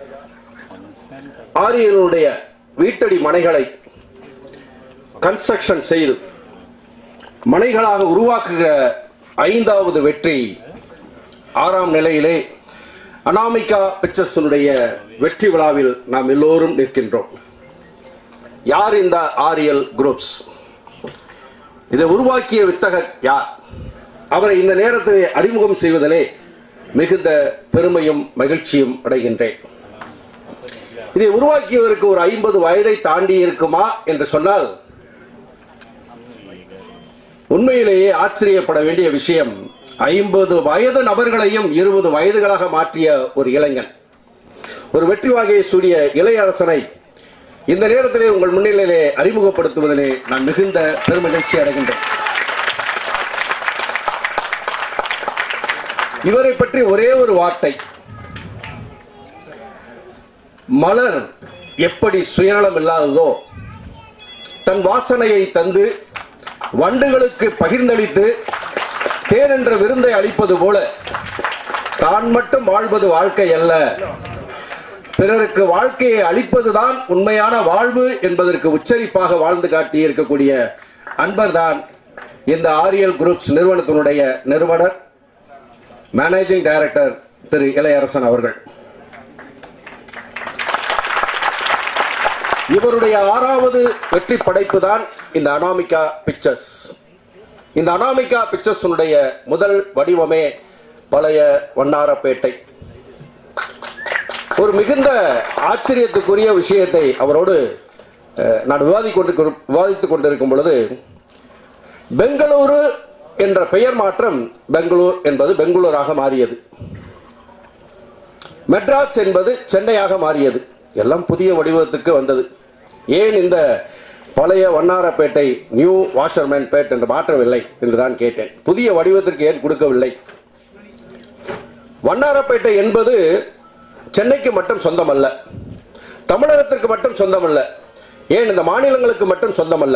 K: ஆரியனுடைய வீட்டடி மனைகளை கன்ஸ்ட்ரக்ஷன் செய்து மனைகளாக உருவாக்குகிற ஐந்தாவது வெற்றி ஆறாம் நிலையிலே அனாமிகா பிக்சர்ஸினுடைய வெற்றி விழாவில் நாம் எல்லோரும் நிற்கின்றோம் யார் இந்த ஆரியல் குரூப்ஸ் இதை உருவாக்கிய வித்தகர் யார் அவரை இந்த நேரத்தில் அறிமுகம் செய்வதிலே மிகுந்த பெருமையும் மகிழ்ச்சியும் அடைகின்றேன் இதை உருவாக்கியவருக்கு ஒரு ஐம்பது வயதை தாண்டி இருக்குமா என்று சொன்னால் உண்மையிலேயே ஆச்சரியப்பட வேண்டிய விஷயம் ஐம்பது வயது நபர்களையும் இருபது வயதுகளாக மாற்றிய ஒரு இளைஞன் ஒரு வெற்றி வாகையை சூடிய இளையரசனை இந்த நேரத்திலே உங்கள் முன்னிலையிலே அறிமுகப்படுத்துவதிலே நான் மிகுந்த பெருமகிழ்ச்சி அடைகின்றேன் இவரை பற்றி ஒரே ஒரு வார்த்தை மலர் எப்படி சுயநலம் இல்லாததோ தன் வாசனையை தந்து வண்டுகளுக்கு பகிர்ந்தளித்து தேன் என்ற விருந்தை அளிப்பது போல தான் மட்டும் வாழ்வது வாழ்க்கை அல்ல பிறருக்கு வாழ்க்கையை அளிப்பதுதான் உண்மையான வாழ்வு என்பதற்கு உச்சரிப்பாக வாழ்ந்து காட்டி இருக்கக்கூடிய அன்பர்தான் இந்த ஆரியல் குரூப்ஸ் நிறுவனத்தினுடைய நிறுவனர் மேனேஜிங் டைரக்டர் திரு இளையரசன் அவர்கள் இவருடைய ஆறாவது வெற்றி படைப்பு தான் இந்த அனாமிகா பிக்சர்ஸ் இந்த அனாமிகா பிக்சர்ஸ் முதல் வடிவமே பழைய வண்ணாரப்பேட்டை ஒரு மிகுந்த ஆச்சரியத்துக்குரிய விஷயத்தை அவரோடு அஹ், நான் விவாதிக் கொண்டு விவாதித்துக் கொண்டிருக்கும் பொழுது பெங்களூரு என்ற பெயர் மாற்றம் பெங்களூர் என்பது பெங்களூராக மாறியது மெட்ராஸ் என்பது சென்னையாக மாறியது எல்லாம் புதிய வடிவத்துக்கு வந்தது ஏன் இந்த பழைய வண்ணாரப்பேட்டை நியூ வாஷர்மேன் பேட் என்று மாற்றவில்லை என்றுதான் கேட்டேன் புதிய வடிவத்திற்கு ஏன் கொடுக்கவில்லை வண்ணாரப்பேட்டை என்பது சென்னைக்கு மட்டும் சொந்தமல்ல தமிழகத்திற்கு மட்டும் சொந்தமல்ல ஏன் இந்த மாநிலங்களுக்கு மட்டும் சொந்தமல்ல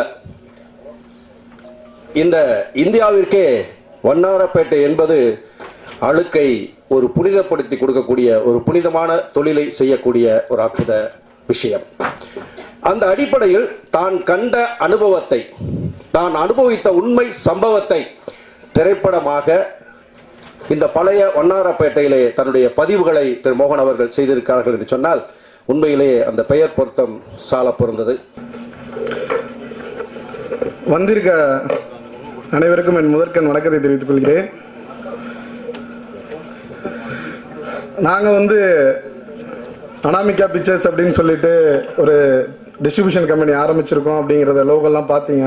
K: இந்த இந்தியாவிற்கே வண்ணாரப்பேட்டை என்பது அழுக்கை ஒரு புனிதப்படுத்தி கொடுக்கக்கூடிய ஒரு புனிதமான தொழிலை செய்யக்கூடிய ஒரு அற்புத விஷயம் அந்த அடிப்படையில் தான் கண்ட அனுபவத்தை தான் அனுபவித்த உண்மை சம்பவத்தை திரைப்படமாக இந்த பழைய வண்ணாரப்பேட்டையிலே தன்னுடைய பதிவுகளை திரு மோகன் அவர்கள் செய்திருக்கிறார்கள் என்று சொன்னால் உண்மையிலேயே அந்த பெயர் பொருத்தம் சால பொருந்தது
L: வந்திருக்க அனைவருக்கும் என் முதற்கண் வணக்கத்தை தெரிவித்துக் கொள்கிறேன் நாங்கள் வந்து அனாமிகா பிக்சர்ஸ் அப்படின்னு சொல்லிட்டு ஒரு டிஸ்ட்ரிபியூஷன் கம்பெனி ஆரம்பிச்சிருக்கோம் அப்படிங்கிறத லோகோலாம் பார்த்தீங்க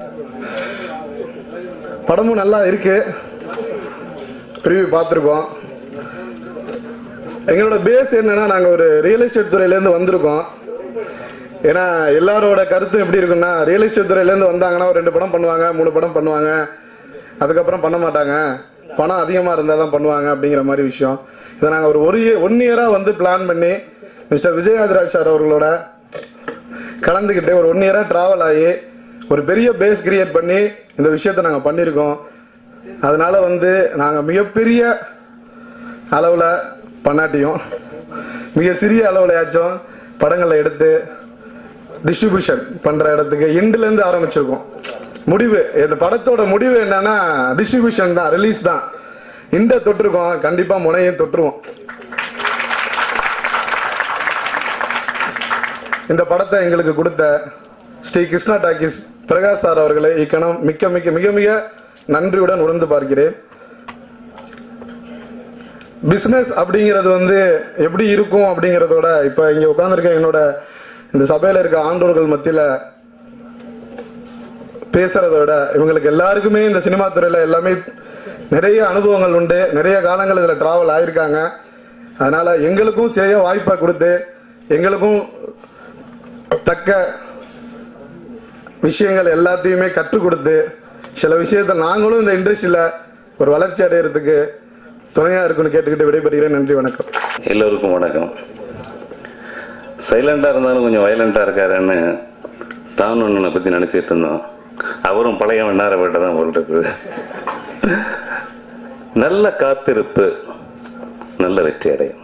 L: படமும் நல்லா இருக்கு ரிவ்யூ பார்த்துருக்கோம் எங்களோட பேஸ் என்னன்னா நாங்கள் ஒரு ரியல் எஸ்டேட் துறையிலேருந்து வந்திருக்கோம் ஏன்னா எல்லாரோட கருத்தும் எப்படி இருக்குன்னா ரியல் எஸ்டேட் துறையிலேருந்து வந்தாங்கன்னா ஒரு ரெண்டு படம் பண்ணுவாங்க மூணு படம் பண்ணுவாங்க அதுக்கப்புறம் பண்ண மாட்டாங்க பணம் அதிகமாக இருந்தால் தான் பண்ணுவாங்க அப்படிங்கிற மாதிரி விஷயம் இதை நாங்கள் ஒரு ஒரு ஒன் இயராக வந்து பிளான் பண்ணி மிஸ்டர் விஜயாதிராஜ் சார் அவர்களோட கலந்துக்கிட்டு ஒரு ஒன் இயராக ட்ராவல் ஆகி ஒரு பெரிய பேஸ் கிரியேட் பண்ணி இந்த விஷயத்தை நாங்கள் பண்ணியிருக்கோம் அதனால வந்து நாங்கள் மிகப்பெரிய அளவில் பண்ணாட்டியும் மிக சிறிய அளவுலயாச்சும் படங்களை எடுத்து டிஸ்ட்ரிபியூஷன் பண்ற இடத்துக்கு எண்டுல இருந்து ஆரம்பிச்சிருக்கோம் முடிவு இந்த படத்தோட முடிவு என்னன்னா டிஸ்ட்ரிபியூஷன் தான் ரிலீஸ் தான் இந்த தொட்டிருக்கோம் கண்டிப்பா முனையும் தொட்டுருவோம் இந்த படத்தை எங்களுக்கு கொடுத்த ஸ்ரீ கிருஷ்ணா டாக்கிஸ் பிரகாஷ் சார் அவர்களை இக்கணம் மிக்க மிக்க மிக மிக நன்றியுடன் உணர்ந்து பார்க்கிறேன் பிசினஸ் அப்படிங்கிறது வந்து எப்படி இருக்கும் அப்படிங்கிறதோட இப்ப இங்க உட்கார்ந்துருக்க என்னோட இந்த சபையில இருக்க ஆண்டோர்கள் மத்தியில பேசுறத விட இவங்களுக்கு எல்லாருக்குமே இந்த சினிமா துறையில எல்லாமே நிறைய அனுபவங்கள் உண்டு நிறைய காலங்கள் இதுல டிராவல் ஆயிருக்காங்க அதனால எங்களுக்கும் செய்ய வாய்ப்பை கொடுத்து எங்களுக்கும் தக்க விஷயங்கள் எல்லாத்தையுமே கற்றுக் கொடுத்து சில விஷயத்த நாங்களும் இந்த இண்டஸ்ட்ரியில ஒரு வளர்ச்சி அடையிறதுக்கு துணையா இருக்குன்னு கேட்டுக்கிட்டு விடைபெறுகிறேன் நன்றி வணக்கம்
M: எல்லோருக்கும் வணக்கம் சைலண்டாக இருந்தாலும் கொஞ்சம் வயலண்டாக இருக்காருன்னு தான் ஒன்றை பற்றி நினச்சிட்டு இருந்தோம் அவரும் பழைய வண்ணாரப்பேட்டை தான் போல் இருக்குது நல்ல காத்திருப்பு நல்ல வெற்றி அடையும்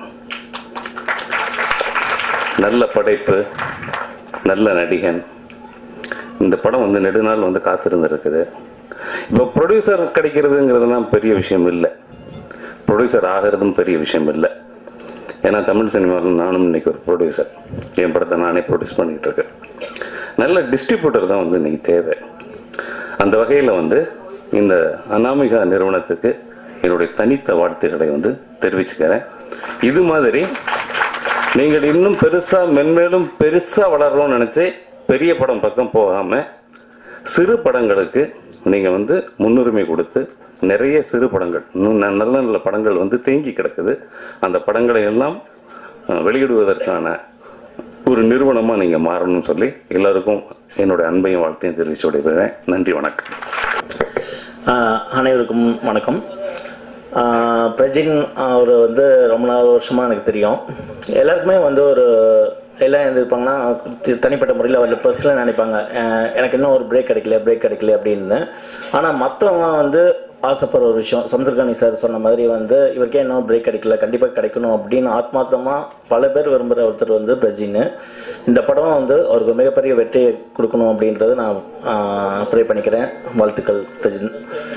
M: நல்ல படைப்பு நல்ல நடிகன் இந்த படம் வந்து நெடுநாள் வந்து காத்திருந்திருக்குது இப்போ ப்ரொடியூசர் கிடைக்கிறதுங்கிறதுலாம் பெரிய விஷயம் இல்லை ப்ரொடியூசர் ஆகிறதும் பெரிய விஷயம் இல்லை ஏன்னா தமிழ் சினிமாவில் நானும் இன்னைக்கு ஒரு ப்ரொடியூசர் என் படத்தை நானே ப்ரொடியூஸ் பண்ணிட்டு இருக்கேன் நல்ல டிஸ்ட்ரிபியூட்டர் தான் வந்து இன்னைக்கு தேவை அந்த வகையில் வந்து இந்த அனாமிகா நிறுவனத்துக்கு என்னுடைய தனித்த வாழ்த்துக்களை வந்து தெரிவிச்சுக்கிறேன் இது மாதிரி நீங்கள் இன்னும் பெருசா மென்மேலும் பெருசா வளரணும்னு நினைச்சு பெரிய படம் பக்கம் போகாம சிறு படங்களுக்கு நீங்க வந்து முன்னுரிமை கொடுத்து நிறைய சிறு படங்கள் இன்னும் ந- நல்ல நல்ல படங்கள் வந்து தேங்கி கிடக்குது அந்த படங்களை எல்லாம் அஹ், வெளியிடுவதற்கான ஒரு நிறுவனமா நீங்க மாறணும்னு சொல்லி எல்லாருக்கும் என்னுடைய அன்பையும் வாழ்த்தையும் தெரிவிச்சு விடைபெறுகிறேன் நன்றி வணக்கம்
N: ஆஹ் அனைவருக்கும் வணக்கம் ஆஹ் பிரஜின் அவர் வந்து ரொம்ப நாள் வருஷமாக எனக்கு தெரியும் எல்லாருக்குமே வந்து ஒரு எல்லாம் இருந்திருப்பாங்கன்னா தி- தனிப்பட்ட முறையில் வந்து பர்சனலாக நினைப்பாங்க ஆஹ் எனக்கு இன்னும் ஒரு பிரேக் கிடைக்கல பிரேக் கிடைக்கல அப்படின்னு ஆனால் மற்றவங்க வந்து ஆசைப்படுற ஒரு விஷயம் சமுத்திரகாணி சார் சொன்ன மாதிரி வந்து இவருக்கே இன்னும் பிரேக் கிடைக்கல கண்டிப்பாக கிடைக்கணும் அப்படின்னு ஆத்மார்த்தமாக பல பேர் விரும்புகிற ஒருத்தர் வந்து பிரஜின் இந்த படம் வந்து அவருக்கு மிகப்பெரிய வெற்றியை கொடுக்கணும் அப்படின்றத நான் ப்ரே பண்ணிக்கிறேன் வாழ்த்துக்கள் பிரஜின்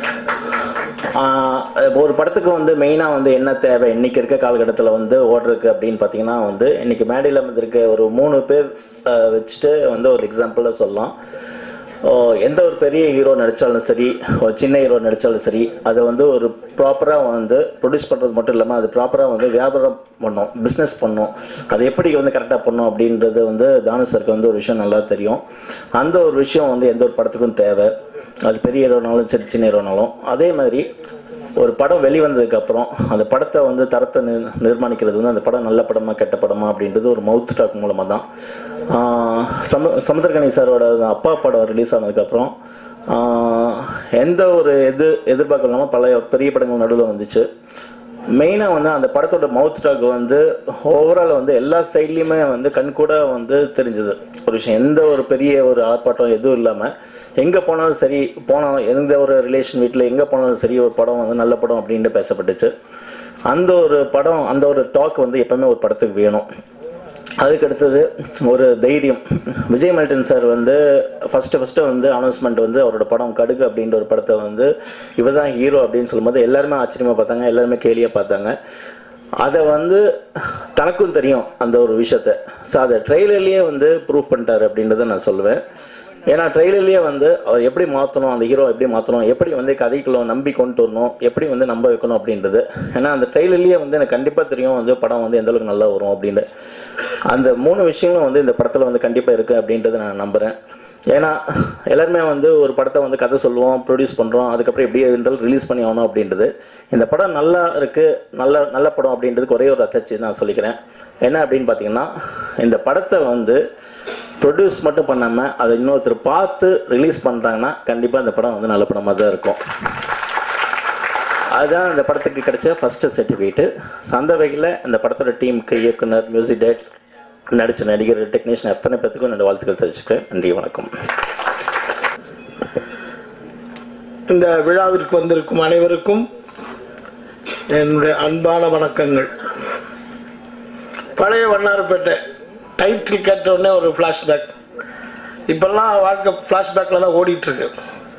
N: ஆஹ் இப்போ ஒரு படத்துக்கு வந்து மெயினாக வந்து என்ன தேவை இன்னைக்கு இருக்க காலகட்டத்தில் வந்து ஓடுறதுக்கு அப்படின்னு பார்த்தீங்கன்னா வந்து இன்னைக்கு மேடையில் இருக்க ஒரு மூணு பேர் ஆஹ் வச்சுட்டு வந்து ஒரு எக்ஸாம்பிளாக சொல்லலாம் ஓ, எந்த ஒரு பெரிய ஹீரோ நடித்தாலும் சரி ஒரு சின்ன ஹீரோ நடித்தாலும் சரி அதை வந்து ஒரு ப்ராப்பராக வந்து ப்ரொடியூஸ் பண்ணுறது மட்டும் இல்லாமல் அது ப்ராப்பராக வந்து வியாபாரம் பண்ணும் பிஸ்னஸ் பண்ணும் அது எப்படி வந்து கரெக்டாக பண்ணும் அப்படின்றது வந்து தானு சருக்கு வந்து ஒரு விஷயம் நல்லா தெரியும் அந்த ஒரு விஷயம் வந்து எந்த ஒரு படத்துக்கும் தேவை அது பெரிய ஹீரோனாலும் சரி சின்ன ஹீரோனாலும் அதே மாதிரி ஒரு படம் வெளிவந்ததுக்கு அப்புறம் அந்த படத்தை வந்து தரத்தை நிர் நிர்மாணிக்கிறது வந்து அந்த படம் நல்ல படமா கெட்ட படமா அப்படின்றது ஒரு மவுத் டாக் மூலமாக தான் ஆஹ் சமு சமுத்திரகணி சாரோட அப்பா படம் ரிலீஸ் ஆனதுக்கப்புறம் ஆஹ் எந்த ஒரு எது எதிர்பார்க்க இல்லாமல் பல பெரிய படங்கள் நடுவில் வந்துச்சு மெயினாக வந்து அந்த படத்தோட மவுத் டாக் வந்து ஓவரால் வந்து எல்லா சைட்லேயுமே வந்து கண்கூட வந்து தெரிஞ்சது ஒரு விஷயம் எந்த ஒரு பெரிய ஒரு ஆர்ப்பாட்டம் எதுவும் இல்லாமல் எங்கே போனாலும் சரி போனாலும் எந்த ஒரு ரிலேஷன் வீட்டில் எங்கே போனாலும் சரி ஒரு படம் வந்து நல்ல படம் அப்படின்ட்டு பேசப்பட்டுச்சு அந்த ஒரு படம் அந்த ஒரு டாக் வந்து எப்பவுமே ஒரு படத்துக்கு வேணும் அதுக்கு அடுத்தது ஒரு தைரியம் விஜய் மெல்டன் சார் வந்து ஃபஸ்ட்டு ஃபஸ்ட்டு வந்து அனௌன்ஸ்மெண்ட் வந்து அவரோட படம் கடுகு அப்படின்ற ஒரு படத்தை வந்து இவர் தான் ஹீரோ அப்படின்னு சொல்லும்போது எல்லாருமே ஆச்சரியமாக பார்த்தாங்க எல்லாருமே கேலியாக பார்த்தாங்க அதை வந்து தனக்கும் தெரியும் அந்த ஒரு விஷயத்த ஸோ அதை ட்ரெய்லர்லேயே வந்து ப்ரூவ் பண்ணிட்டாரு அப்படின்றத நான் சொல்லுவேன் ஏன்னா ட்ரெய்லர்லேயே வந்து அவர் எப்படி மாற்றணும் அந்த ஹீரோ எப்படி மாற்றணும் எப்படி வந்து கதைக்குள்ள நம்பி கொண்டு வரணும் எப்படி வந்து நம்ப வைக்கணும் அப்படின்றது ஏன்னா அந்த ட்ரெய்லர்லேயே வந்து எனக்கு கண்டிப்பாக தெரியும் வந்து படம் வந்து எந்த அளவுக்கு நல்லா வரும் அப்படின்னு அந்த மூணு விஷயங்களும் வந்து இந்த படத்தில் வந்து கண்டிப்பாக இருக்குது அப்படின்றத நான் நம்புகிறேன் ஏன்னா எல்லாருமே வந்து ஒரு படத்தை வந்து கதை சொல்லுவோம் ப்ரொடியூஸ் பண்ணுறோம் அதுக்கப்புறம் எப்படியே இருந்தாலும் ரிலீஸ் பண்ணி ஆகணும் அப்படின்றது இந்த படம் நல்லா இருக்குது நல்ல நல்ல படம் அப்படின்றதுக்கு ஒரே ஒரு அத்தாச்சி நான் சொல்லிக்கிறேன் என்ன அப்படின்னு பார்த்தீங்கன்னா இந்த படத்தை வந்து ப்ரொடியூஸ் மட்டும் பண்ணாமல் அதை இன்னொருத்தர் பார்த்து ரிலீஸ் பண்ணுறாங்கன்னா கண்டிப்பாக இந்த படம் வந்து நல்ல படமாக தான் இருக்கும் அதுதான் இந்த படத்துக்கு கிடைச்ச ஃபர்ஸ்ட் சர்டிஃபிகேட்டு அந்த வகையில் இந்த படத்தோட டீமுக்கு இயக்குனர் மியூசிக் டைரக்டர் நடித்த நடிகர் டெக்னீஷியன் அத்தனை பேத்துக்கும் என்னோட வாழ்த்துக்கள் தெரிவிச்சுக்கிறேன் நன்றி வணக்கம்
O: இந்த விழாவிற்கு வந்திருக்கும் அனைவருக்கும் என்னுடைய அன்பான வணக்கங்கள் பழைய வண்ணாரப்பேட்டை டைட்டில் கேட்ட உடனே ஒரு ஃப்ளாஷ்பேக் இப்பெல்லாம் வாழ்க்கை ஃப்ளாஷ்பேக்கில் தான் ஓடிட்டு இருக்கு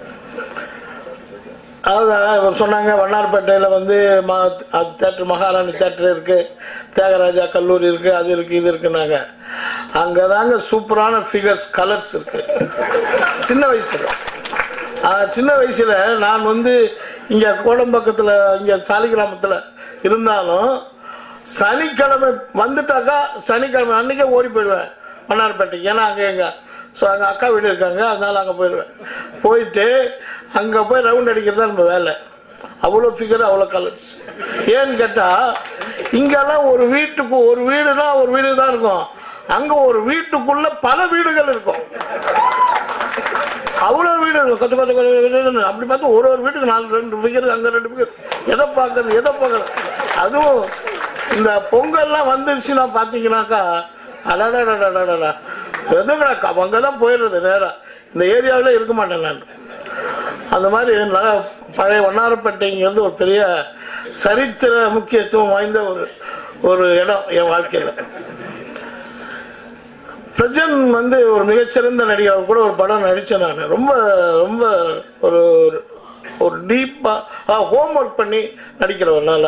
O: அதாவது இவர் சொன்னாங்க வண்ணாரப்பேட்டையில் வந்து மா தேட்டர் மகாராணி தேட்டர் இருக்குது தியாகராஜா கல்லூரி இருக்குது அது இருக்குது இது இருக்குன்னாங்க அங்கே தாங்க சூப்பரான ஃபிகர்ஸ் கலர்ஸ் இருக்குது சின்ன வயசில் சின்ன வயசில் நான் வந்து இங்கே கோடம்பக்கத்தில் இங்கே சாலிகிராமத்தில் இருந்தாலும் சனிக்கிழமை வந்துட்டாக்கா சனிக்கிழமை அன்றைக்கே ஓடி போயிடுவேன் மன்னார்பேட்டைக்கு ஏன்னா அங்கே எங்கள் ஸோ அங்கே அக்கா வீடு இருக்காங்க அதனால அங்கே போயிடுவேன் போயிட்டு அங்கே போய் ரவுண்ட் அடிக்கிறது தான் நம்ம வேலை அவ்வளோ ஃபிகர் அவ்வளோ கலர்ஸ் ஏன்னு கேட்டால் இங்கெல்லாம் ஒரு வீட்டுக்கு ஒரு வீடுனா ஒரு வீடு தான் இருக்கும் அங்கே ஒரு வீட்டுக்குள்ள பல வீடுகள் இருக்கும் அவ்வளோ வீடு இருக்கும் கொச்ச கொச்ச கொச்ச கொச்சன்னு. அப்படி பார்த்து ஒரு ஒரு வீட்டுக்கு நாலு ரெண்டு ஃபிகர் அங்கே ரெண்டு ஃபிகர் எதை பார்க்கறது எதை பார்க்கறது அதுவும் இந்த பொங்கல்லாம் வந்துருச்சுன்னா பார்த்தீங்கன்னாக்கா அடடடடடடா எதுங்கடா அங்கே தான் போயிடுறது நேராக இந்த ஏரியாவில் இருக்க மாட்டேன் நான் அந்த மாதிரி நல்ல பழைய வண்ணாரப்பேட்டைங்கிறது ஒரு பெரிய சரித்திர முக்கியத்துவம் வாய்ந்த ஒரு ஒரு இடம் என் வாழ்க்கையில் பிரஜன் வந்து ஒரு மிகச்சிறந்த நடிகர் அவர் கூட ஒரு படம் நடித்தேன் நான் ரொம்ப ரொம்ப ஒரு ஒரு டீப்பாக ஹோம் ஒர்க் பண்ணி நடிக்கிறவர்னால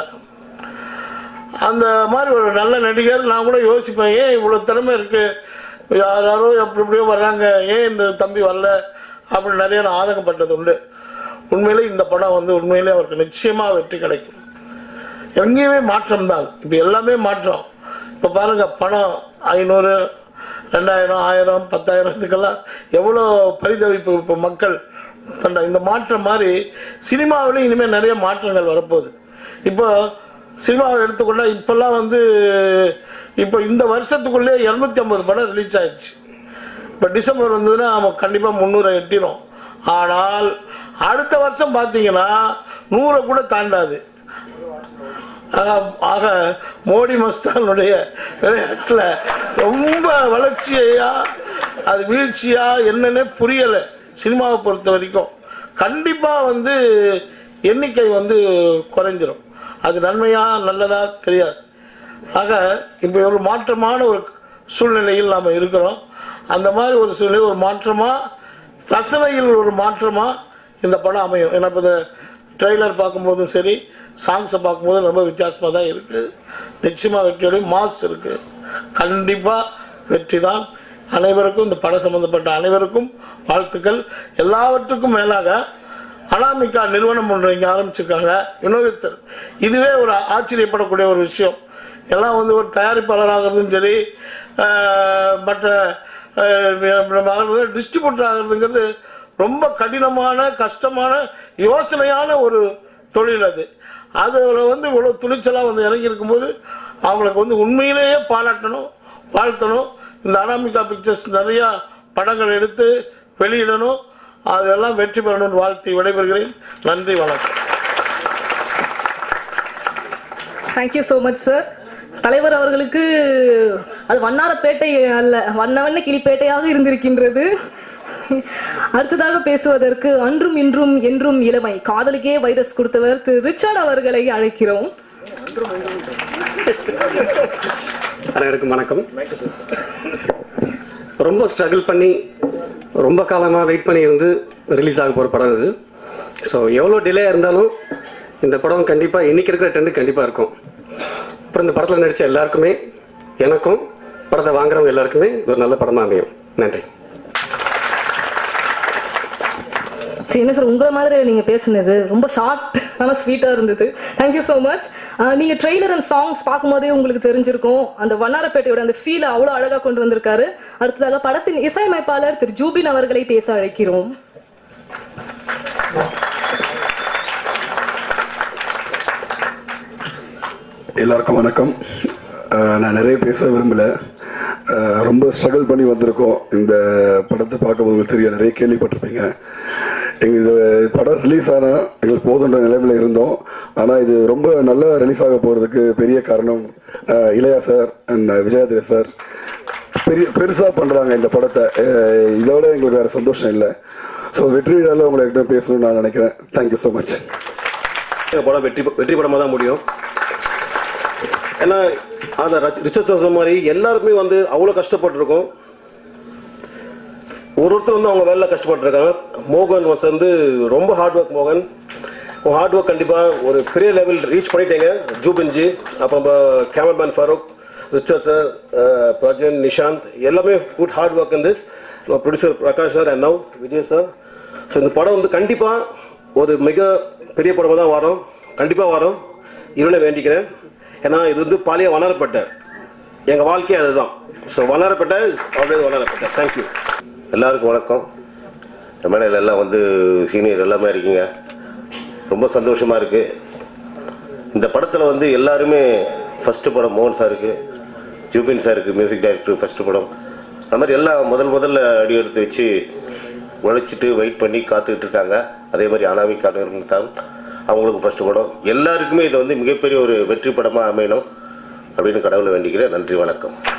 O: அந்த மாதிரி ஒரு நல்ல நடிகர் நான் கூட யோசிப்பேன் ஏன் இவ்வளோ திறமை இருக்குது யார் யாரோ எப்படி எப்படியோ வர்றாங்க ஏன் இந்த தம்பி வரல அப்படின்னு நிறைய நான் ஆதங்கப்பட்டது உண்டு உண்மையிலே இந்த படம் வந்து உண்மையிலே அவருக்கு நிச்சயமாக வெற்றி கிடைக்கும் எங்கேயுமே மாற்றம் தான் இப்போ எல்லாமே மாற்றம் இப்போ பாருங்க பணம் ஐநூறு ரெண்டாயிரம் ஆயிரம் பத்தாயிரம் இதுக்கெல்லாம் எவ்வளோ பரிதவிப்பு இப்போ மக்கள் கண்ட இந்த மாற்றம் மாதிரி சினிமாவிலும் இனிமேல் நிறைய மாற்றங்கள் வரப்போகுது இப்போ சினிமாவை எடுத்துக்கொண்டா இப்போல்லாம் வந்து இப்போ இந்த வருஷத்துக்குள்ளே இரநூத்தி ஐம்பது படம் ரிலீஸ் ஆயிடுச்சு இப்போ டிசம்பர் வந்ததுன்னா நம்ம கண்டிப்பாக முந்நூறை எட்டிரும் ஆனால் அடுத்த வருஷம் பார்த்தீங்கன்னா நூறை கூட தாண்டாது ஆக ஆக மோடி மஸ்தானுடைய விளையாட்டில் ரொம்ப வளர்ச்சியா அது வீழ்ச்சியா என்னன்னே புரியலை சினிமாவை பொறுத்த வரைக்கும் கண்டிப்பாக வந்து எண்ணிக்கை வந்து குறைஞ்சிரும் அது நன்மையா நல்லதா தெரியாது ஆக இப்போ ஒரு மாற்றமான ஒரு சூழ்நிலையில் நாம் இருக்கிறோம் அந்த மாதிரி ஒரு சூழ்நிலை ஒரு மாற்றமாக ரசனையில் ஒரு மாற்றமாக இந்த படம் அமையும் ஏன்னா இப்போ இந்த ட்ரெய்லர் பார்க்கும்போதும் சரி சாங்ஸை பார்க்கும்போது ரொம்ப வித்தியாசமாக தான் இருக்குது நிச்சயமாக வெற்றியோடைய மாஸ் இருக்குது கண்டிப்பாக வெற்றி தான் அனைவருக்கும் இந்த படம் சம்பந்தப்பட்ட அனைவருக்கும் வாழ்த்துக்கள் எல்லாவற்றுக்கும் மேலாக அனாமிகா நிறுவனம் ஒன்று இங்கே ஆரம்பிச்சிருக்காங்க வினோதத்தர் இதுவே ஒரு ஆச்சரியப்படக்கூடிய ஒரு விஷயம் எல்லாம் வந்து ஒரு தயாரிப்பாளராகிறதும் சரி ஆஹ், மற்ற டிஸ்ட்ரிபியூட்டர் ஆகிறதுங்கிறது ரொம்ப கடினமான கஷ்டமான யோசனையான ஒரு தொழில் அது அதில் வந்து இவ்வளோ துணிச்சலாக வந்து இறங்கி இருக்கும்போது அவங்களுக்கு வந்து உண்மையிலேயே பாராட்டணும் வாழ்த்தணும் இந்த அனாமிகா பிக்சர்ஸ் நிறையா படங்கள் எடுத்து வெளியிடணும் அதெல்லாம் வெற்றி பெறணும்னு வாழ்த்தி விடைபெறுகிறேன் நன்றி வணக்கம்
D: தேங்க்யூ ஸோ மச் சார் தலைவர் அவர்களுக்கு அது வண்ணாரப்பேட்டை அல்ல வண்ண வண்ண கிளிப்பேட்டையாக இருந்திருக்கின்றது அடுத்ததாக பேசுவதற்கு அன்றும் இன்றும் என்றும் இளமை காதலுக்கே வைரஸ் கொடுத்தவர் திரு ரிச்சர்ட் அவர்களை அழைக்கிறோம்
P: அனைவருக்கும் வணக்கம் ரொம்ப ஸ்ட்ரகிள் பண்ணி ரொம்ப காலமாக வெயிட் பண்ணி இருந்து ரிலீஸ் ஆக போகிற படம் இது ஸோ எவ்வளோ டிலே இருந்தாலும் இந்த படம் கண்டிப்பாக இன்னைக்கு இருக்கிற ட்ரெண்டு கண்டிப்பாக இருக்கும் அப்புறம் இந்த படத்தில் நடித்த எல்லாருக்குமே எனக்கும் படத்தை வாங்குறவங்க எல்லாருக்குமே இது ஒரு நல்ல படமாக அமையும் நன்றி
D: சரி, என்ன சார் உங்களை மாதிரி நீங்க பேசுனது ரொம்ப ஷார்ட் ஆனால் ஸ்வீட்டாக இருந்தது தேங்க்யூ ஸோ மச் நீங்க ட்ரெய்லர் அண்ட் சாங்ஸ் பார்க்கும்போதே உங்களுக்கு தெரிஞ்சிருக்கும் அந்த வண்ணாரப்பேட்டையோட அந்த ஃபீலை அவ்வளோ அழகா கொண்டு வந்திருக்காரு அடுத்ததாக படத்தின் இசையமைப்பாளர் திரு ஜூபின் அவர்களை பேச அழைக்கிறோம்
Q: எல்லாருக்கும் வணக்கம் அஹ் நான் நிறைய பேச விரும்பல அஹ் ரொம்ப ஸ்ட்ரகிள் பண்ணி வந்திருக்கோம் இந்த படத்தை பார்க்கும்போது உங்களுக்கு தெரியும் நிறைய கேள்விப்பட்டிருப்பீங்க எங்க இது படம் ரிலீஸ் ஆனால் எங்களுக்கு போதுன்ற நிலைமையில இருந்தோம் ஆனால் இது ரொம்ப நல்லா ரிலீஸ் ஆக போகிறதுக்கு பெரிய காரணம் அஹ் இளையா சார் அண்ட் விஜயாதிரி சார் பெரிய பெருசாக பண்ணுறாங்க இந்த படத்தை அஹ் இதோட எங்களுக்கு வேறு சந்தோஷம் இல்லை ஸோ வெற்றி விழாவில் உங்கள்கிட்ட பேசணும்னு நான் நினைக்கிறேன் தேங்க்யூ ஸோ மச்
K: இந்த படம் வெற்றி வெற்றி படமாக தான் முடியும் ஏன்னா அந்த ரிச்சர்ட் சொன்ன மாதிரி எல்லாருமே வந்து அவ்வளோ கஷ்டப்பட்டிருக்கோம் ஒரு ஒருத்தர் வந்து அவங்க வேலையில் கஷ்டப்பட்டுருக்காங்க மோகன் வந்து ரொம்ப ஹார்ட் ஒர்க் மோகன் உங்கள் ஹார்ட் ஒர்க் கண்டிப்பாக ஒரு பெரிய லெவல் ரீச் பண்ணிட்டீங்க ஜூபின்ஜி அப்புறம் cameraman Farooq Richard sir Prajan Nishanth எல்லாமே good hard work in this producer Prakash sir and now Vijay sir so இந்த படம் வந்து கண்டிப்பாக ஒரு மிக பெரிய படமாக தான் வரும் கண்டிப்பாக வரும் இவனை வேண்டிக்கிறேன் ஏன்னா இது வந்து பாலிய வளரப்பட்ட எங்கள் வாழ்க்கையே அதுதான் ஸோ வளரப்பட்ட ஆல்ரெடி வளரப்பட்ட தேங்க்யூ
R: எல்லாருக்கும் வணக்கம் இந்த மேடையில் எல்லாம் வந்து சீனியர் எல்லாமே இருக்கீங்க ரொம்ப சந்தோஷமாக இருக்குது இந்த படத்தில் வந்து எல்லாருமே ஃபஸ்ட்டு படம் மோகன் சாருக்கு ஜூபின் சாருக்கு மியூசிக் டைரக்டர் ஃபஸ்ட்டு படம் அது மாதிரி எல்லாம் முதல் முதல்ல அடி எடுத்து வச்சு உழைச்சிட்டு வெயிட் பண்ணி காத்துக்கிட்டு இருக்காங்க அதே மாதிரி அனாமிகா நிறுவனத்தால் அவங்களுக்கு ஃபஸ்ட்டு படம் எல்லாருக்குமே இது வந்து மிகப்பெரிய ஒரு வெற்றி படமாக அமையணும் அப்படின்னு கடவுளை வேண்டிக்கிறேன் நன்றி வணக்கம்